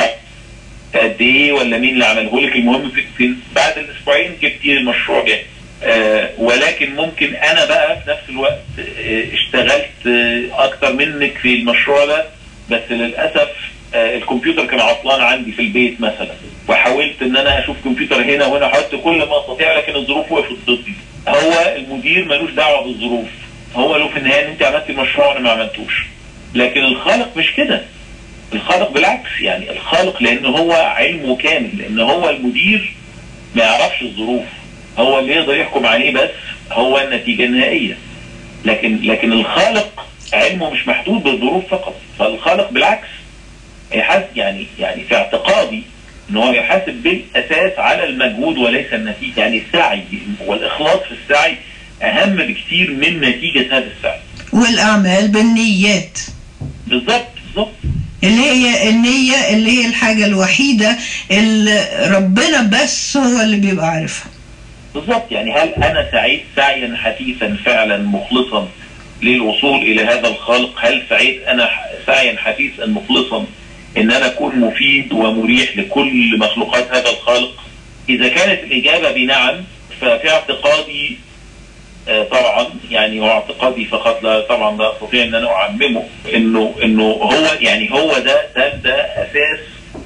S2: قد ايه ولا مين اللي عمله لك المهم في, في بعد الاسبوعين جبتي المشروع جاهز آه ولكن ممكن انا بقى في نفس الوقت آه اشتغلت آه اكتر منك في المشروع ده بس للاسف آه الكمبيوتر كان عطلان عندي في البيت مثلا وحاولت ان انا اشوف كمبيوتر هنا وهنا حاولت كل ما استطيع لكن الظروف وقفت ضدي هو المدير ملوش دعوه بالظروف هو له في النهايه ان انت عملت المشروع وانا ما عملتوش لكن الخالق مش كده الخالق بالعكس يعني الخالق لان هو علمه كامل لان هو المدير ما يعرفش الظروف هو اللي يقدر يحكم عليه بس هو النتيجه النهائيه لكن لكن الخالق علمه مش محدود بالظروف فقط فالخالق بالعكس يحاسب يعني يعني في اعتقادي ان هو يحاسب بالاساس على المجهود وليس النتيجه يعني السعي والاخلاص في السعي اهم بكثير من نتيجه هذا السعي
S1: والأعمال بالنيات
S2: بالظبط بالظبط
S1: اللي هي النية اللي هي الحاجة الوحيدة اللي ربنا بس هو اللي بيبقى عارفها
S2: بالظبط يعني هل انا سعيت سعيا حثيثا فعلا مخلصا للوصول الى هذا الخالق هل سعيت انا سعيا حثيثا مخلصا ان انا اكون مفيد ومريح لكل مخلوقات هذا الخالق اذا كانت الاجابه بنعم ففي اعتقادي آه، طبعا يعني هو اعتقادي فقط لا طبعا لا استطيع ان انا اعممه انه انه هو يعني هو ده ده ده اساس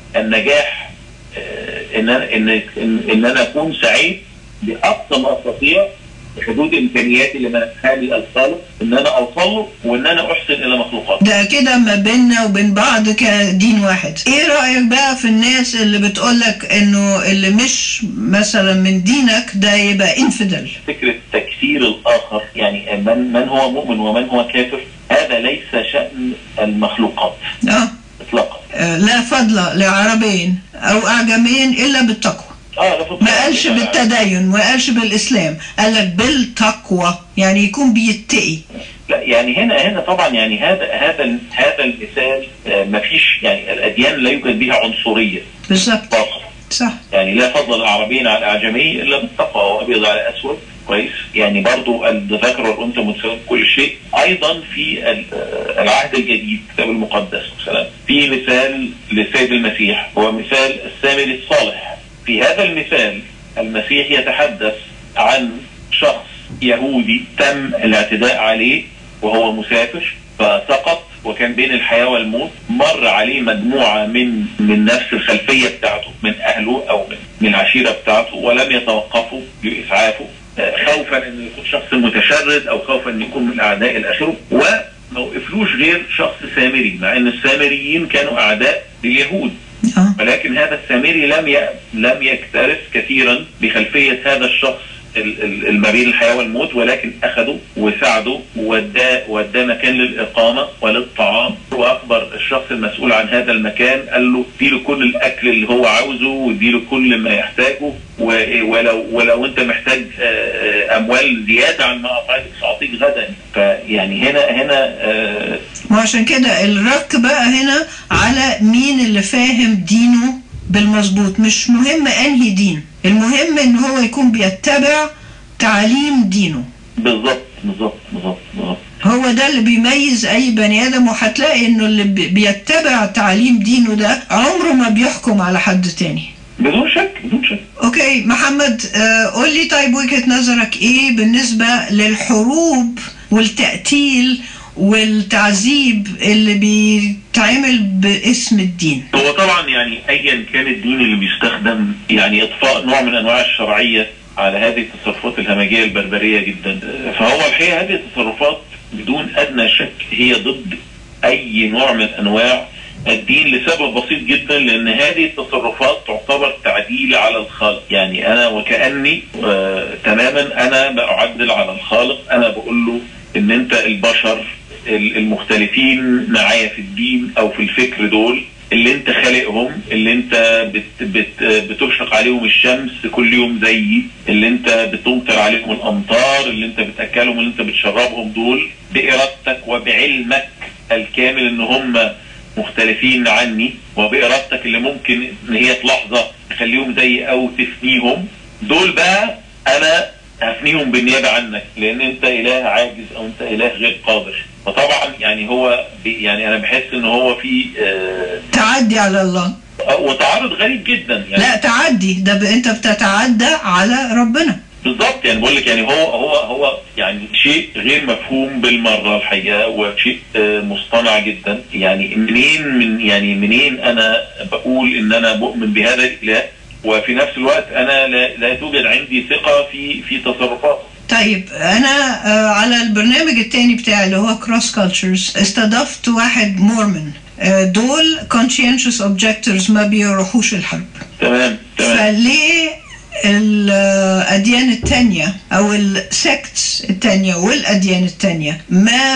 S2: النجاح آه، ان أنا- ان ان, إن انا اكون سعيد باقصى ما استطيع بحدود امكانياتي اللي منحها لي الخالق ان انا اوصل له وان انا احسن الى مخلوقاته.
S1: ده كده ما بيننا وبين بعض كدين واحد ايه رأيك بقى في الناس اللي بتقولك انه اللي مش مثلا من دينك ده يبقى انفدل
S2: فكره تكفير الاخر يعني من من هو مؤمن ومن هو كافر هذا ليس شان المخلوقات
S1: اه
S2: اطلاقا.
S1: آه، لا فضل لعربين او اعجمين الا بالتقوى
S2: اه لا فضل-
S1: ما قالش بالتدين ما قالش بالاسلام قال لك بالتقوى يعني يكون بيتقي
S2: لا يعني هنا هنا طبعا يعني هذا هذا هذا المثال آه، ما فيش يعني الاديان لا يوجد بها عنصريه
S1: بالظبط
S2: اطلاقا
S1: صح
S2: يعني لا فضل العربيين على الاعجمي الا بالتقوى وابيض على اسود كويس يعني برضو الذكر والانثى متساويين في كل شيء ايضا في ال- آه، العهد الجديد الكتاب المقدس مثلا في مثال للسيد المسيح هو مثال السامري الصالح في هذا المثال المسيح يتحدث عن شخص يهودي تم الاعتداء عليه وهو مسافر فسقط وكان بين الحياة والموت مر عليه مجموعة من من نفس الخلفية بتاعته من أهله أو من, من العشيرة بتاعته ولم يتوقفوا لإسعافه آه، خوفا أن يكون شخص متشرد أو خوفا أن يكون من أعداء الآخرة وما وقفلوش غير شخص سامري مع أن السامريين كانوا أعداء لليهود
S1: اه
S2: ولكن هذا السامري لم ي... لم يكترث كثيرا بخلفية هذا الشخص ما بين الحياه والموت ولكن اخده وساعده ووداه وداه مكان للاقامه وللطعام واخبر الشخص المسؤول عن هذا المكان قال له اديله كل الاكل اللي هو عاوزه واديله كل ما يحتاجه ولو ولو انت محتاج اموال زياده عن ما اعطيتك ساعطيك غدا فيعني هنا هنا
S1: وعشان كده الرك بقى هنا على مين اللي فاهم دينه بالمظبوط مش مهم انهي دين المهم ان هو يكون بيتبع تعاليم دينه
S2: بالظبط بالظبط بالظبط
S1: هو ده اللي بيميز اي بني ادم وهتلاقي انه اللي بيتبع تعاليم دينه ده عمره ما بيحكم على حد تاني
S2: بدون شك بدون شك
S1: اوكي محمد قول لي طيب وجهه نظرك ايه بالنسبه للحروب والتقتيل والتعذيب اللي بيتعمل باسم الدين
S2: هو طبعا يعني ايا كان الدين اللي بيستخدم يعني اطفاء نوع من انواع الشرعيه على هذه التصرفات الهمجيه البربريه جدا فهو الحقيقه هذه التصرفات بدون ادنى شك هي ضد اي نوع من انواع الدين لسبب بسيط جدا لان هذه التصرفات تعتبر تعديل على الخالق يعني انا وكاني آه تماما انا بعدل على الخالق انا بقول له ان انت البشر المختلفين معايا في الدين او في الفكر دول اللي انت خالقهم اللي انت بت بت بتشرق عليهم الشمس كل يوم زيي اللي انت بتمطر عليهم الامطار اللي انت بتاكلهم اللي انت بتشربهم دول بارادتك وبعلمك الكامل ان هم مختلفين عني وبارادتك اللي ممكن ان هي في لحظه تخليهم زيي او تفنيهم دول بقى انا هفنيهم بالنيابه عنك لان انت اله عاجز او انت اله غير قادر فطبعا يعني هو يعني انا بحس ان هو في
S1: آه تعدي على الله
S2: وتعرض غريب جدا
S1: يعني لا تعدي ده ب... انت بتتعدى على ربنا
S2: بالظبط يعني بقول لك يعني هو هو هو يعني شيء غير مفهوم بالمره الحقيقه وشيء آه مصطنع جدا يعني منين من يعني منين انا بقول ان انا مؤمن بهذا الاله وفي نفس الوقت انا لا, لا توجد عندي ثقه في في تصرفاته
S1: طيب انا على البرنامج التاني بتاعي اللي هو كروس كولتشرز استضفت واحد مورمن دول conscientious objectors ما بيروحوش الحرب
S2: تمام تمام
S1: فليه الأديان التانية أو السكتس التانية والأديان التانية ما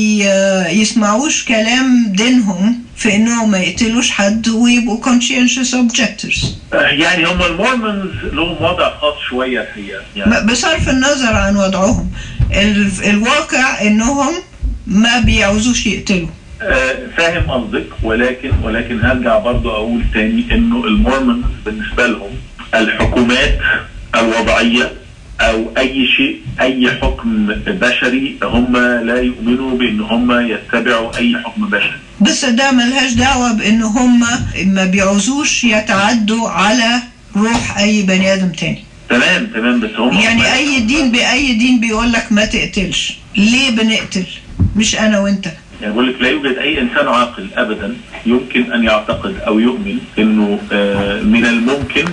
S1: بيسمعوش كلام دينهم في انهم ما يقتلوش حد ويبقوا conscientious objectors
S2: يعني هم المورمونز لهم وضع خاص شويه الحقيقه
S1: يعني بصرف النظر عن وضعهم الواقع انهم ما بيعوزوش يقتلوا
S2: فاهم قصدك ولكن ولكن هرجع برضو اقول تاني انه المورمونز بالنسبه لهم الحكومات الوضعيه او اي شيء اي حكم بشري هم لا يؤمنوا بان هم يتبعوا اي حكم بشري
S1: بس ده ملهاش دعوه بان هم ما بيعوزوش يتعدوا على روح اي بني ادم تاني
S2: تمام تمام بس هم
S1: يعني اي دين باي دين بيقول لك ما تقتلش ليه بنقتل مش انا وانت
S2: يعني بقول لك لا يوجد اي انسان عاقل ابدا يمكن ان يعتقد او يؤمن انه من الممكن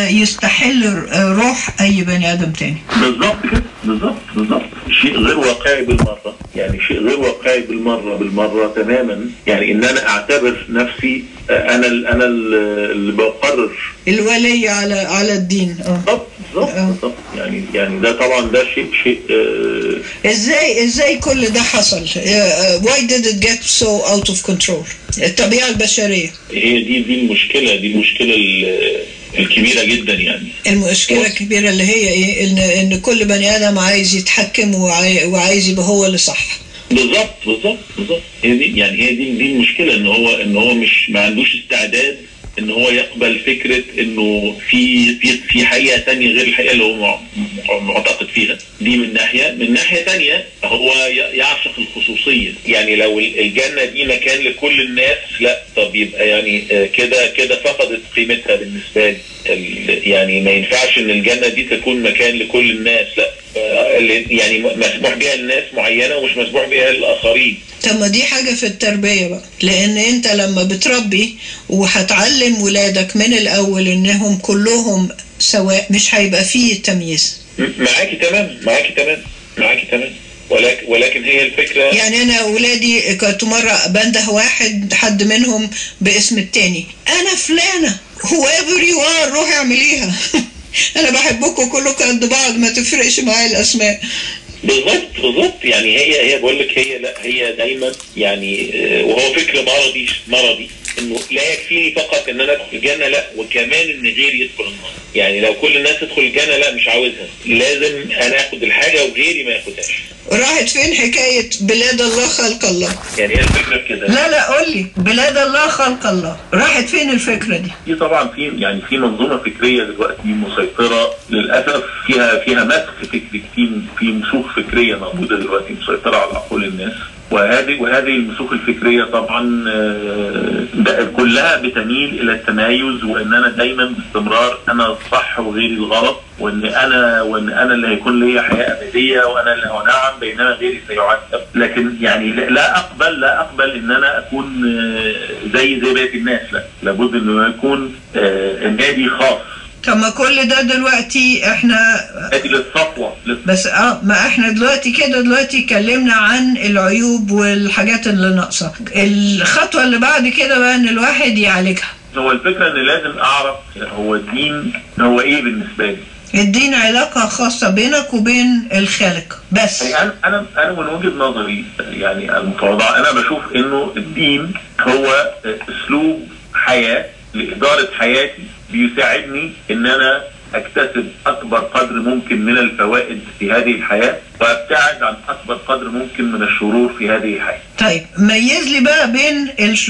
S1: يستحل روح اي بني ادم تاني
S2: بالظبط كده بالظبط بالظبط شيء غير واقعي بالمره يعني شيء غير واقعي بالمره بالمره تماما يعني ان انا اعتبر نفسي انا انا اللي بقرر
S1: الولي على على الدين
S2: بالظبط بالظبط بالظبط يعني يعني ده طبعا ده شيء شيء
S1: آه ازاي ازاي كل ده حصل؟ why did it get so out of control؟ الطبيعه البشريه
S2: هي دي دي المشكله دي المشكله الكبيرة جدا يعني
S1: المشكلة الكبيرة اللي هي ايه ان ان كل بني ادم عايز يتحكم وعاي وعايز يبقى هو اللي صح
S2: بالظبط بالظبط بالظبط هي دي يعني هي دي دي المشكلة ان هو ان هو مش ما عندوش استعداد ان هو يقبل فكره انه في في في حقيقه ثانيه غير الحقيقه اللي هو معتقد فيها دي من ناحيه من ناحيه ثانيه هو يعشق الخصوصيه يعني لو الجنه دي مكان لكل الناس لا طب يبقى يعني كده كده فقدت قيمتها بالنسبه لي يعني ما ينفعش ان الجنه دي تكون مكان لكل الناس لا يعني مسموح بها لناس معينه ومش مسموح بها للاخرين
S1: طب ما دي حاجة في التربية بقى لأن أنت لما بتربي وهتعلم ولادك من الأول إنهم كلهم سواء مش هيبقى فيه تمييز
S2: معاكي تمام معاكي تمام معاكي تمام ولكن ولكن هي الفكرة
S1: يعني أنا أولادي كنت مرة بنده واحد حد منهم باسم التاني أنا فلانة whoever you are روح اعمليها انا بحبكم كلكم قد بعض ما تفرقش معايا الاسماء
S2: بالظبط بالظبط يعني هي هي بقول لك هي لا هي دايما يعني آه، وهو فكر مرضي مرضي انه لا يكفيني فقط ان انا ادخل الجنه لا وكمان ان غيري يدخل النار يعني لو كل الناس تدخل الجنه لا مش عاوزها لازم انا اخد الحاجه وغيري ما ياخدهاش
S1: راحت فين حكاية بلاد الله خلق الله
S2: يعني هي الفكره في كده
S1: لا لا قول لي بلاد الله خلق الله راحت فين الفكرة دي
S2: في طبعا في يعني في منظومه فكريه دلوقتي مسيطره للاسف فيها فيها مسخ فكري في في مسوخ فكريه موجوده دلوقتي مسيطره على عقول الناس وهذه وهذه المسوخ الفكريه طبعا آه، ده كلها بتميل الى التمايز وان انا دايما باستمرار انا الصح وغيري الغلط وان انا وان انا اللي هيكون لي حياه ابديه وانا اللي هنعم بينما غيري سيعذب لكن يعني لا- لا اقبل لا اقبل ان انا اكون آه، زي زي بقيه الناس لا لابد انه يكون آه، النادي خاص
S1: طب ما كل ده دلوقتي احنا
S2: نادي للصفوه للصفوة.
S1: بس اه ما احنا دلوقتي كده دلوقتي اتكلمنا عن العيوب والحاجات اللي ناقصه الخطوه اللي بعد كده بقى ان الواحد يعالجها
S2: هو الفكره ان لازم اعرف هو الدين هو ايه بالنسبه لي
S1: الدين علاقه خاصه بينك وبين الخالق بس
S2: يعني انا انا انا من وجهه نظري يعني المتواضعه انا بشوف انه الدين هو اسلوب حياه لاداره حياتي بيساعدني ان انا اكتسب اكبر قدر ممكن من الفوائد في هذه الحياه وابتعد عن اكبر قدر ممكن من الشرور في هذه الحياه.
S1: طيب ميز لي بقى بين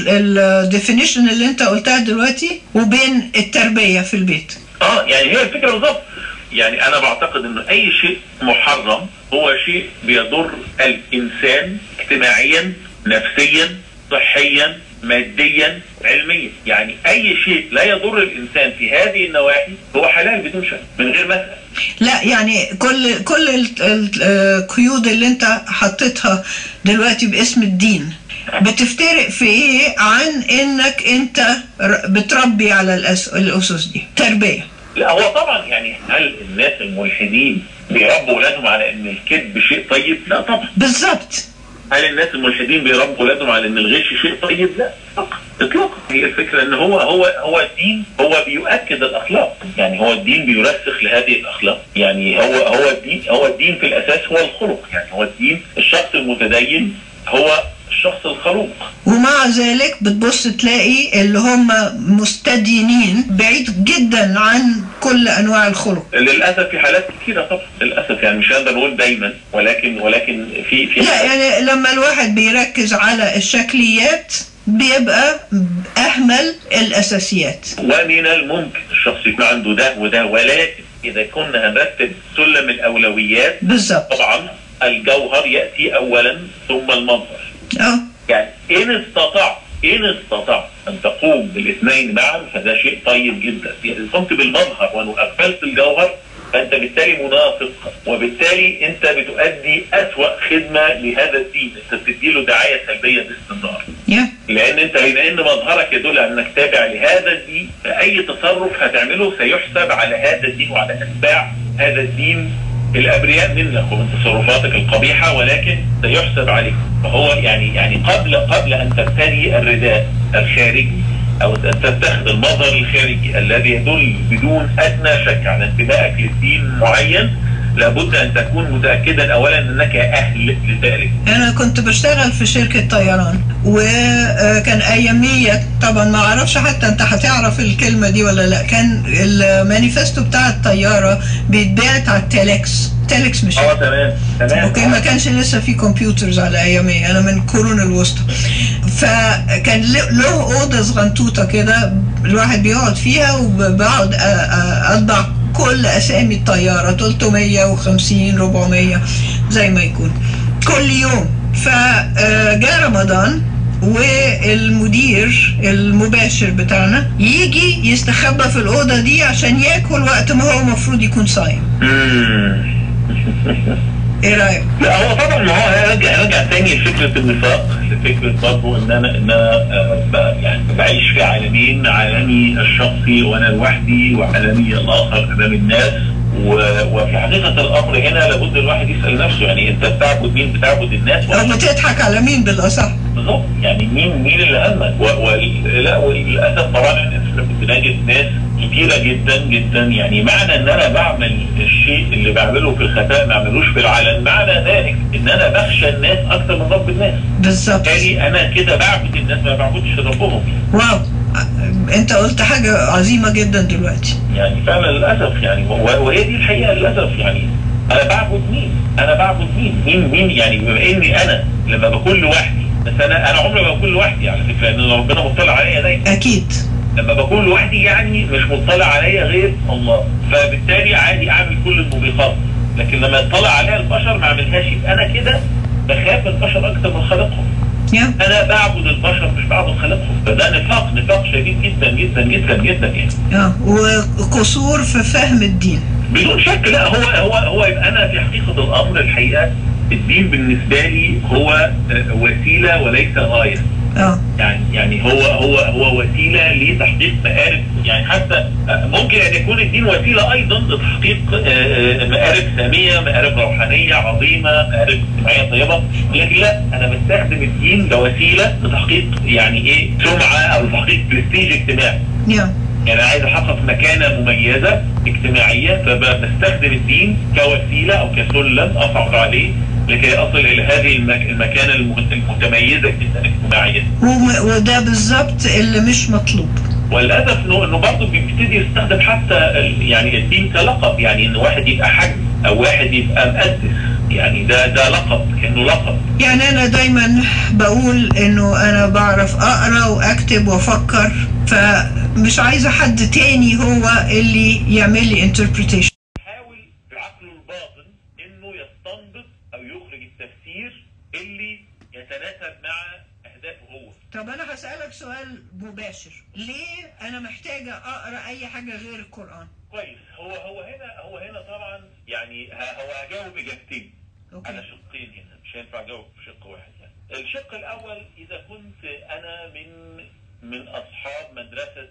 S1: الديفينيشن اللي انت قلتها دلوقتي وبين التربيه في البيت
S2: اه يعني هي الفكره بالظبط يعني انا بعتقد انه اي شيء محرم هو شيء بيضر الانسان اجتماعيا نفسيا صحيا ماديا علميا يعني اي شيء لا يضر الانسان في هذه النواحي هو حلال بدون شك من غير مسألة
S1: لا يعني كل كل ال- ال- القيود اللي انت حطيتها دلوقتي باسم الدين بتفترق في ايه عن انك انت ر- بتربي على الأس- الاسس دي تربيه
S2: لا هو طبعا يعني هل الناس الملحدين بيربوا اولادهم على ان الكذب شيء طيب؟ لا طبعا
S1: بالظبط
S2: هل الناس الملحدين بيربوا اولادهم على ان الغش شيء طيب؟ لا اطلاقا اطلاقا هي الفكره ان هو هو هو الدين هو بيؤكد الاخلاق يعني هو الدين بيرسخ لهذه الاخلاق يعني هو هو الدين هو الدين في الاساس هو الخلق يعني هو الدين الشخص المتدين هو الشخص الخلوق
S1: ومع ذلك بتبص تلاقي اللي هم مستدينين بعيد جدا عن كل انواع الخلق
S2: للاسف في حالات كثيره طبعا للاسف يعني مش هنقدر نقول دايما ولكن ولكن في في
S1: لا
S2: حالات
S1: يعني لما الواحد بيركز على الشكليات بيبقى اهمل الاساسيات
S2: ومن الممكن الشخص يكون عنده ده وده ولكن اذا كنا هنرتب سلم الاولويات
S1: بالظبط
S2: طبعا الجوهر ياتي اولا ثم المظهر
S1: اه
S2: يعني ان استطعت ان استطعت ان تقوم بالاثنين معا فده شيء طيب جدا اذا قمت بالمظهر واغفلت الجوهر فانت بالتالي منافق وبالتالي انت بتؤدي اسوا خدمه لهذا الدين انت بتديله دعايه سلبيه باستمرار
S1: يا
S2: لان انت بما ان مظهرك يدل على انك تابع لهذا الدين فاي تصرف هتعمله سيحسب على هذا الدين وعلى اتباع هذا الدين الابرياء منك ومن تصرفاتك القبيحه ولكن سيحسب عليك فهو يعني يعني قبل قبل ان تبتدي الرداء الخارجي او ان تتخذ المظهر الخارجي الذي يدل بدون ادنى شك على انتمائك للدين معين لابد ان تكون متاكدا اولا انك اهل لذلك
S1: انا كنت بشتغل في شركه طيران وكان ايامية طبعا ما اعرفش حتى انت هتعرف الكلمه دي ولا لا كان المانيفستو بتاع الطياره بيتبعت على التليكس تليكس مش
S2: اه تمام تمام
S1: اوكي ما كانش لسه في كمبيوترز على ايامي انا من القرون الوسطى فكان له- له اوضه صغنطوطه كده الواحد بيقعد فيها وبقعد أ- أ- اطبع كل اسامي الطياره 350 400 زي ما يكون كل يوم فجاء رمضان والمدير المباشر بتاعنا يجي يستخبى في الأوضة دي عشان ياكل وقت ما هو المفروض يكون صايم
S2: مم.
S1: ايه رأيك؟
S2: لا هو طبعا ما هو هيرجع هيرجع تاني لفكره النفاق لفكره برضه ان انا ان انا آه، ب- يعني بعيش في عالمين عالمي الشخصي وانا لوحدي وعالمي الاخر امام الناس و- وفي حقيقه الامر هنا لابد الواحد يسال نفسه يعني انت بتعبد مين بتعبد الناس
S1: أو بتضحك على مين بالأصح؟
S2: بالظبط يعني مين مين اللي همك و... و... لا وللاسف طبعا احنا بنجد ناس كتيرة جدا جدا يعني معنى ان انا بعمل الشيء اللي بعمله في الخفاء ما اعملوش في العلن معنى ذلك ان انا بخشى الناس اكتر من رب الناس
S1: بالظبط
S2: بالتالي انا كده بعبد الناس ما بعبدش ربهم
S1: واو انت قلت حاجة عظيمة جدا دلوقتي
S2: يعني فعلا للاسف يعني و- وهي دي الحقيقه للاسف يعني انا بعبد مين؟ انا بعبد مين؟ مين مين يعني بما اني انا لما بكون لوحدي بس انا انا عمري ما بكون لوحدي على فكره لان ربنا مطلع عليا دايما
S1: اكيد
S2: لما بكون لوحدي يعني مش مطلع عليا غير الله فبالتالي عادي اعمل كل الموبقات لكن لما يطلع عليا البشر ما اعملهاش يبقى انا كده بخاف البشر اكتر من خالقهم
S1: يا
S2: انا بعبد البشر مش بعبد خالقهم فده نفاق نفاق شديد جدا جدا جدا جدا يعني
S1: اه وقصور في فهم الدين
S2: بدون شك لا هو هو هو يبقى انا في حقيقه الامر الحقيقه الدين بالنسبه لي هو آه، وسيله وليس غايه
S1: اه
S2: يعني يعني هو هو هو وسيله لتحقيق مآرب يعني حتى آه، ممكن ان يكون الدين وسيله ايضا لتحقيق آه، آه، مآرب ساميه، مآرب روحانيه عظيمه، مآرب اجتماعيه طيبه، لكن لا انا بستخدم الدين كوسيله لتحقيق يعني ايه سمعه او لتحقيق برستيج اجتماعي.
S1: يا
S2: يعني أنا عايز احقق مكانه مميزه اجتماعيه فبستخدم الدين كوسيله او كسلم اصعد عليه لكي اصل الى هذه المك... المكانه الم- المتميزه جدا اجتماعيا.
S1: وم- وده بالظبط اللي مش مطلوب
S2: والهدف انه انه برضه بيبتدي يستخدم حتى ال- يعني الدين كلقب يعني ان واحد يبقى حج او واحد يبقى مقدس يعني ده ده لقب كانه لقب
S1: يعني انا دايما بقول انه انا بعرف اقرا واكتب وافكر فمش عايزه حد تاني هو اللي يعمل لي interpretation
S2: يحاول بعقله الباطن انه يستنبط او يخرج التفسير اللي يتناسب مع اهدافه هو
S1: طب انا هسألك سؤال مباشر ليه انا محتاجة اقرا اي حاجة غير القرآن
S2: كويس هو هو هنا هو هنا طبعا يعني ه- هو هجاوب اجابتين على
S1: اوكي
S2: شقين هنا مش هينفع اجاوب شق واحد يعني. الشق الاول اذا كنت انا من من اصحاب مدرسه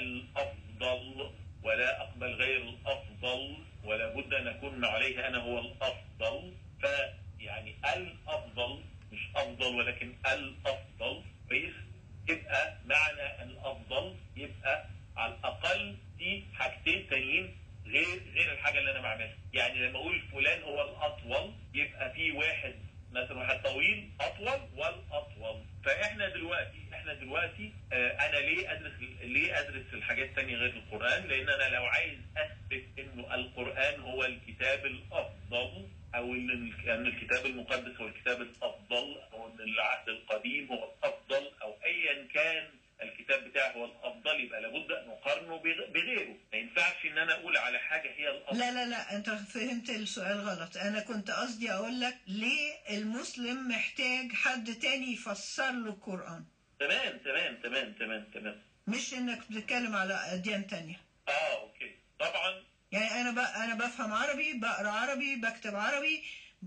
S2: الافضل ولا اقبل غير الافضل ولا بد ان اكون ما عليه انا هو الافضل فيعني الافضل مش افضل ولكن الافضل كويس يبقى معنى الافضل يبقى على الاقل في حاجتين تانيين غير غير الحاجه اللي انا بعملها يعني لما اقول فلان هو الاطول يبقى في واحد مثلا واحد طويل اطول والاطول فاحنا دلوقتي احنا دلوقتي آه انا ليه ادرس ليه ادرس الحاجات الثانيه غير القران لان انا لو عايز اثبت انه القران هو الكتاب الافضل او ان ال- ان الكتاب المقدس هو الكتاب الافضل او ان العهد القديم هو الافضل او ايا كان الكتاب بتاعه هو الافضل يبقى لابد ان اقارنه بغ- بغيره ما ينفعش ان انا اقول على حاجه هي الافضل
S1: لا لا لا انت فهمت السؤال غلط انا كنت قصدي اقول لك ليه المسلم محتاج حد تاني يفسر له القرآن
S2: تمام تمام تمام تمام تمام
S1: مش انك بتتكلم على اديان تانية
S2: اه اوكي طبعا
S1: يعني انا ب... انا بفهم عربي بقرا عربي بكتب عربي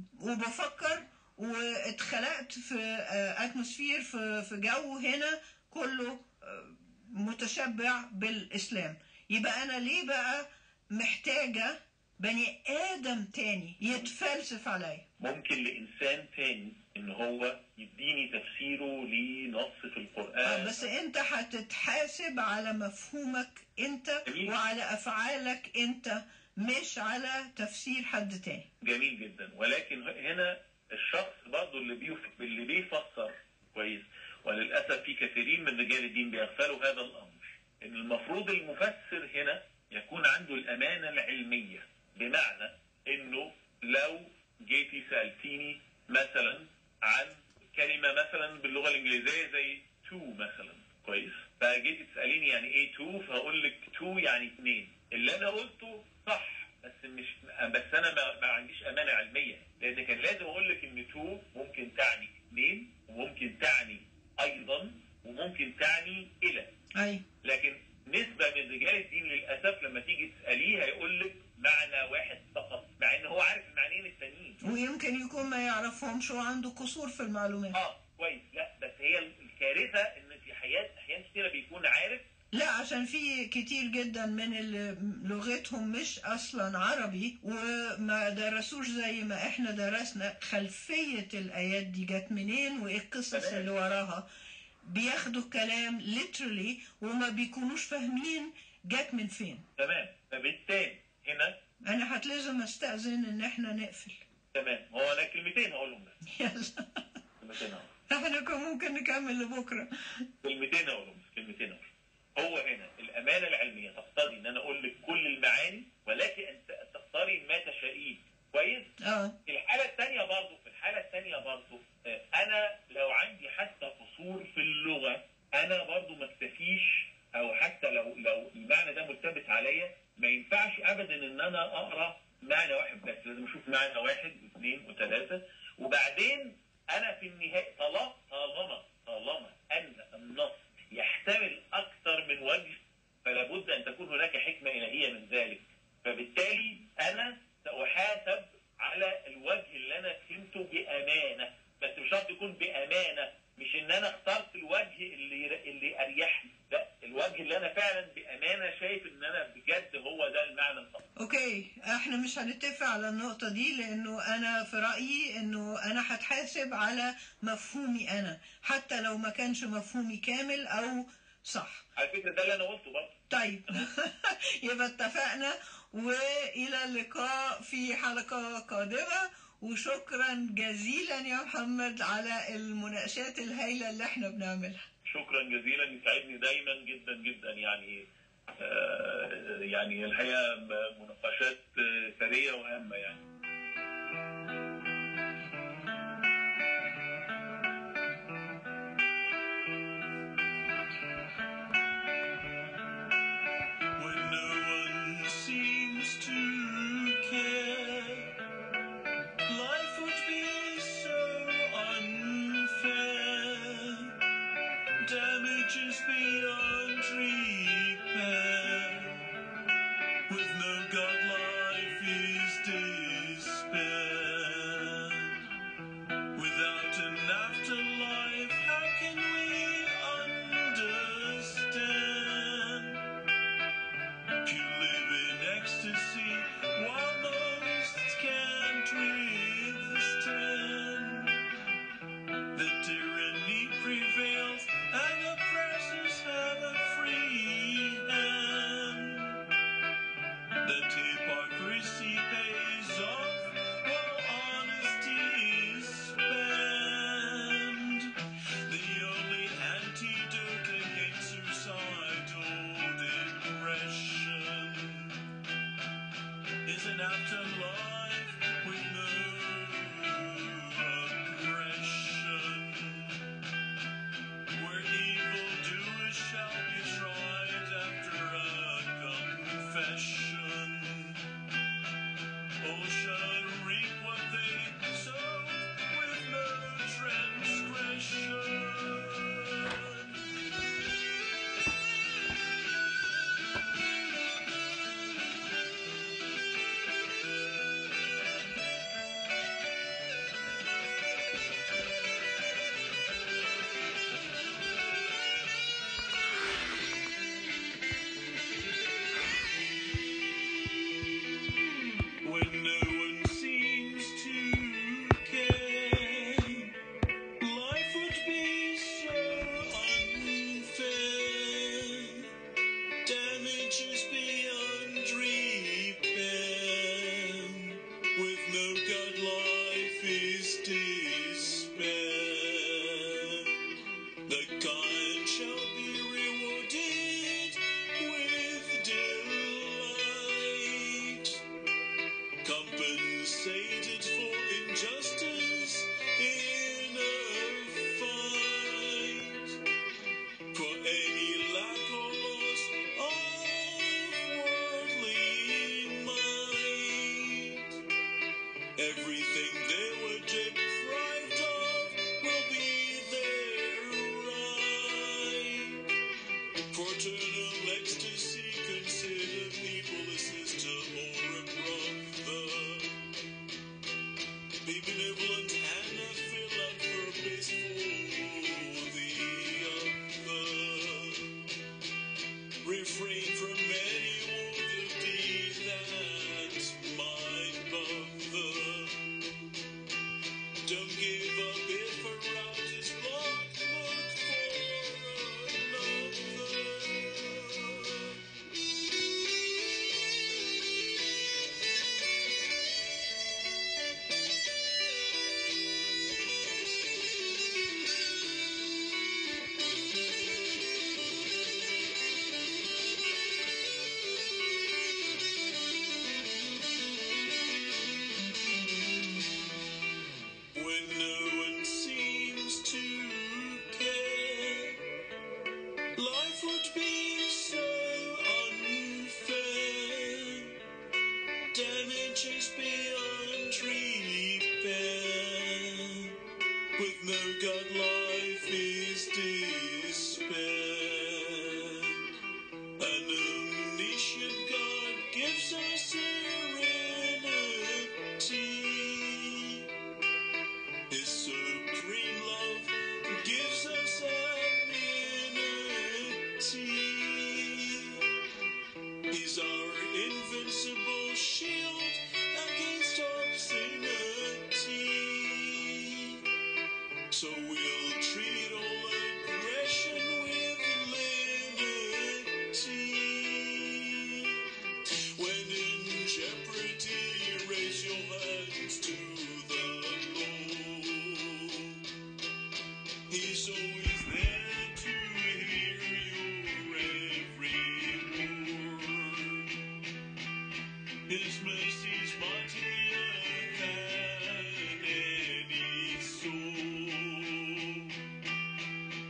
S1: وبفكر واتخلقت في اتموسفير في في جو هنا كله آه، متشبع بالاسلام يبقى انا ليه بقى محتاجه بني ادم تاني يتفلسف عليا
S2: ممكن لانسان تاني ان هو يديني تفسيره لنص في
S1: آه،
S2: القران
S1: بس انت هتتحاسب على مفهومك انت
S2: جميل.
S1: وعلى افعالك انت مش على تفسير حد تاني
S2: جميل جدا ولكن هنا الشخص برضه اللي بيف... اللي بيفسر كويس وللاسف في كثيرين من رجال الدين بيغفلوا هذا الامر ان المفروض المفسر هنا يكون عنده الامانه العلميه بمعنى انه لو جيتي سالتيني مثلا عن كلمه مثلا باللغه الانجليزيه زي تو مثلا كويس فجيتي تساليني يعني ايه تو فهقول لك تو يعني اثنين اللي انا قلته صح بس مش بس انا ما, ما عنديش امانه علميه لان كان لازم اقول لك ان تو ممكن تعني اثنين وممكن تعني ايضا وممكن تعني الى
S1: اي
S2: لكن نسبة من رجال الدين للأسف لما تيجي تسأليه هيقول لك معنى واحد فقط مع إن هو عارف المعنيين التانيين
S1: ويمكن يكون ما يعرفهمش وعنده قصور في المعلومات
S2: اه كويس لا بس هي الكارثة إن في حياة أحيان كتيرة بيكون عارف
S1: لا عشان في كتير جدا من اللي لغتهم مش اصلا عربي وما درسوش زي ما احنا درسنا خلفية الايات دي جت منين وايه القصص
S2: تمام.
S1: اللي وراها بياخدوا الكلام literally وما بيكونوش فاهمين جت من فين
S2: تمام فبالتالي هنا
S1: انا هتلازم استاذن ان احنا نقفل
S2: تمام هو انا كلمتين هقولهم بس
S1: يلا
S2: كلمتين اهو
S1: احنا كان ممكن نكمل لبكره
S2: كلمتين اقولهم بس كلمتين اقولهم هو هنا الامانه العلميه تقتضي ان انا اقول لك كل المعاني ولكن انت تختاري ما تشائين كويس
S1: اه
S2: في الحالة الثانية برضو في الحالة الثانية برضو آه، أنا لو عندي حتى قصور في اللغة أنا برضو ما اكتفيش أو حتى لو لو المعنى ده ملتبس عليا ما ينفعش أبدا إن أنا أقرأ معنى واحد بس لازم أشوف معنى واحد واثنين وثلاثة وبعدين أنا في النهاية طالما طالما طالما أن النص يحتمل أكثر من وجه فلا بد أن تكون هناك حكمة إلهية من ذلك فبالتالي أنا سأحاسب على الوجه اللي أنا فهمته بأمانة بس مش شرط يكون بأمانة مش إن أنا اخترت الوجه اللي اللي أريحني لا الوجه اللي أنا فعلا بأمانة شايف إن أنا بجد هو ده المعنى الصح
S1: اوكي احنا مش هنتفق على النقطة دي لانه انا في رأيي انه انا هتحاسب على مفهومي انا حتى لو ما كانش مفهومي كامل او صح
S2: على فكرة ده اللي أنا قلته برضه
S1: طيب يبقى اتفقنا والى اللقاء في حلقة قادمة وشكرا جزيلا يا محمد على المناقشات الهائلة اللي احنا بنعملها
S2: شكرا جزيلا يسعدني دايما جدا جدا يعني آه، يعني الحقيقه مناقشات آه، ثريه وهامه يعني
S3: When no one seems to care, life would be so unfair. Damages beyond repair. With no God, life is despair. Without an afterlife, how can we understand? You live in ecstasy while most can't withstand. The tyranny prevails and oppressors have a free hand. That hypocrisy pays off while honesty is banned. The only antidote against suicidal depression is an afterlife with no oppression. Where evildoers shall be tried after a confession. All shall reap what they sowed with no transgression. When no one seems to care, life would be so unfair. Damages beyond repair. With no God, life is despair. The kind shall be rewarded with delight compensated for injustice in a fight. For any lack or loss of worldly might, everything they were deprived of will be their right. For eternal ecstasy, consider people a sister or a brother. Be benevolent and a philanthropist for the other. Refrain from any worldly deeds that might bother. Don't give up if a route is blocked. Look for another.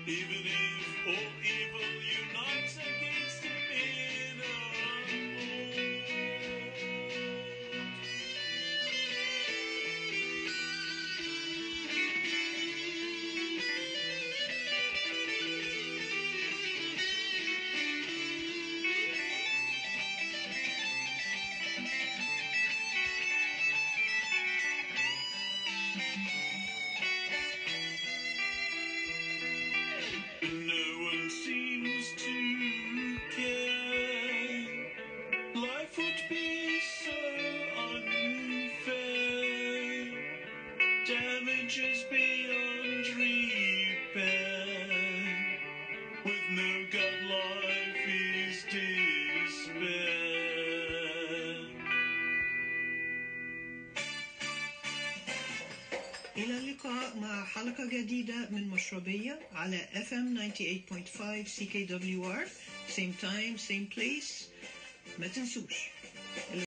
S3: Even if all evil unites against him in a war. No one seems to care. Life would be so unfair. Damages beyond repair. With no God, life is despair.
S1: إلى اللقاء مع حلقة جديدة من مشربية على FM 98.5 CKWR same time same place ما تنسوش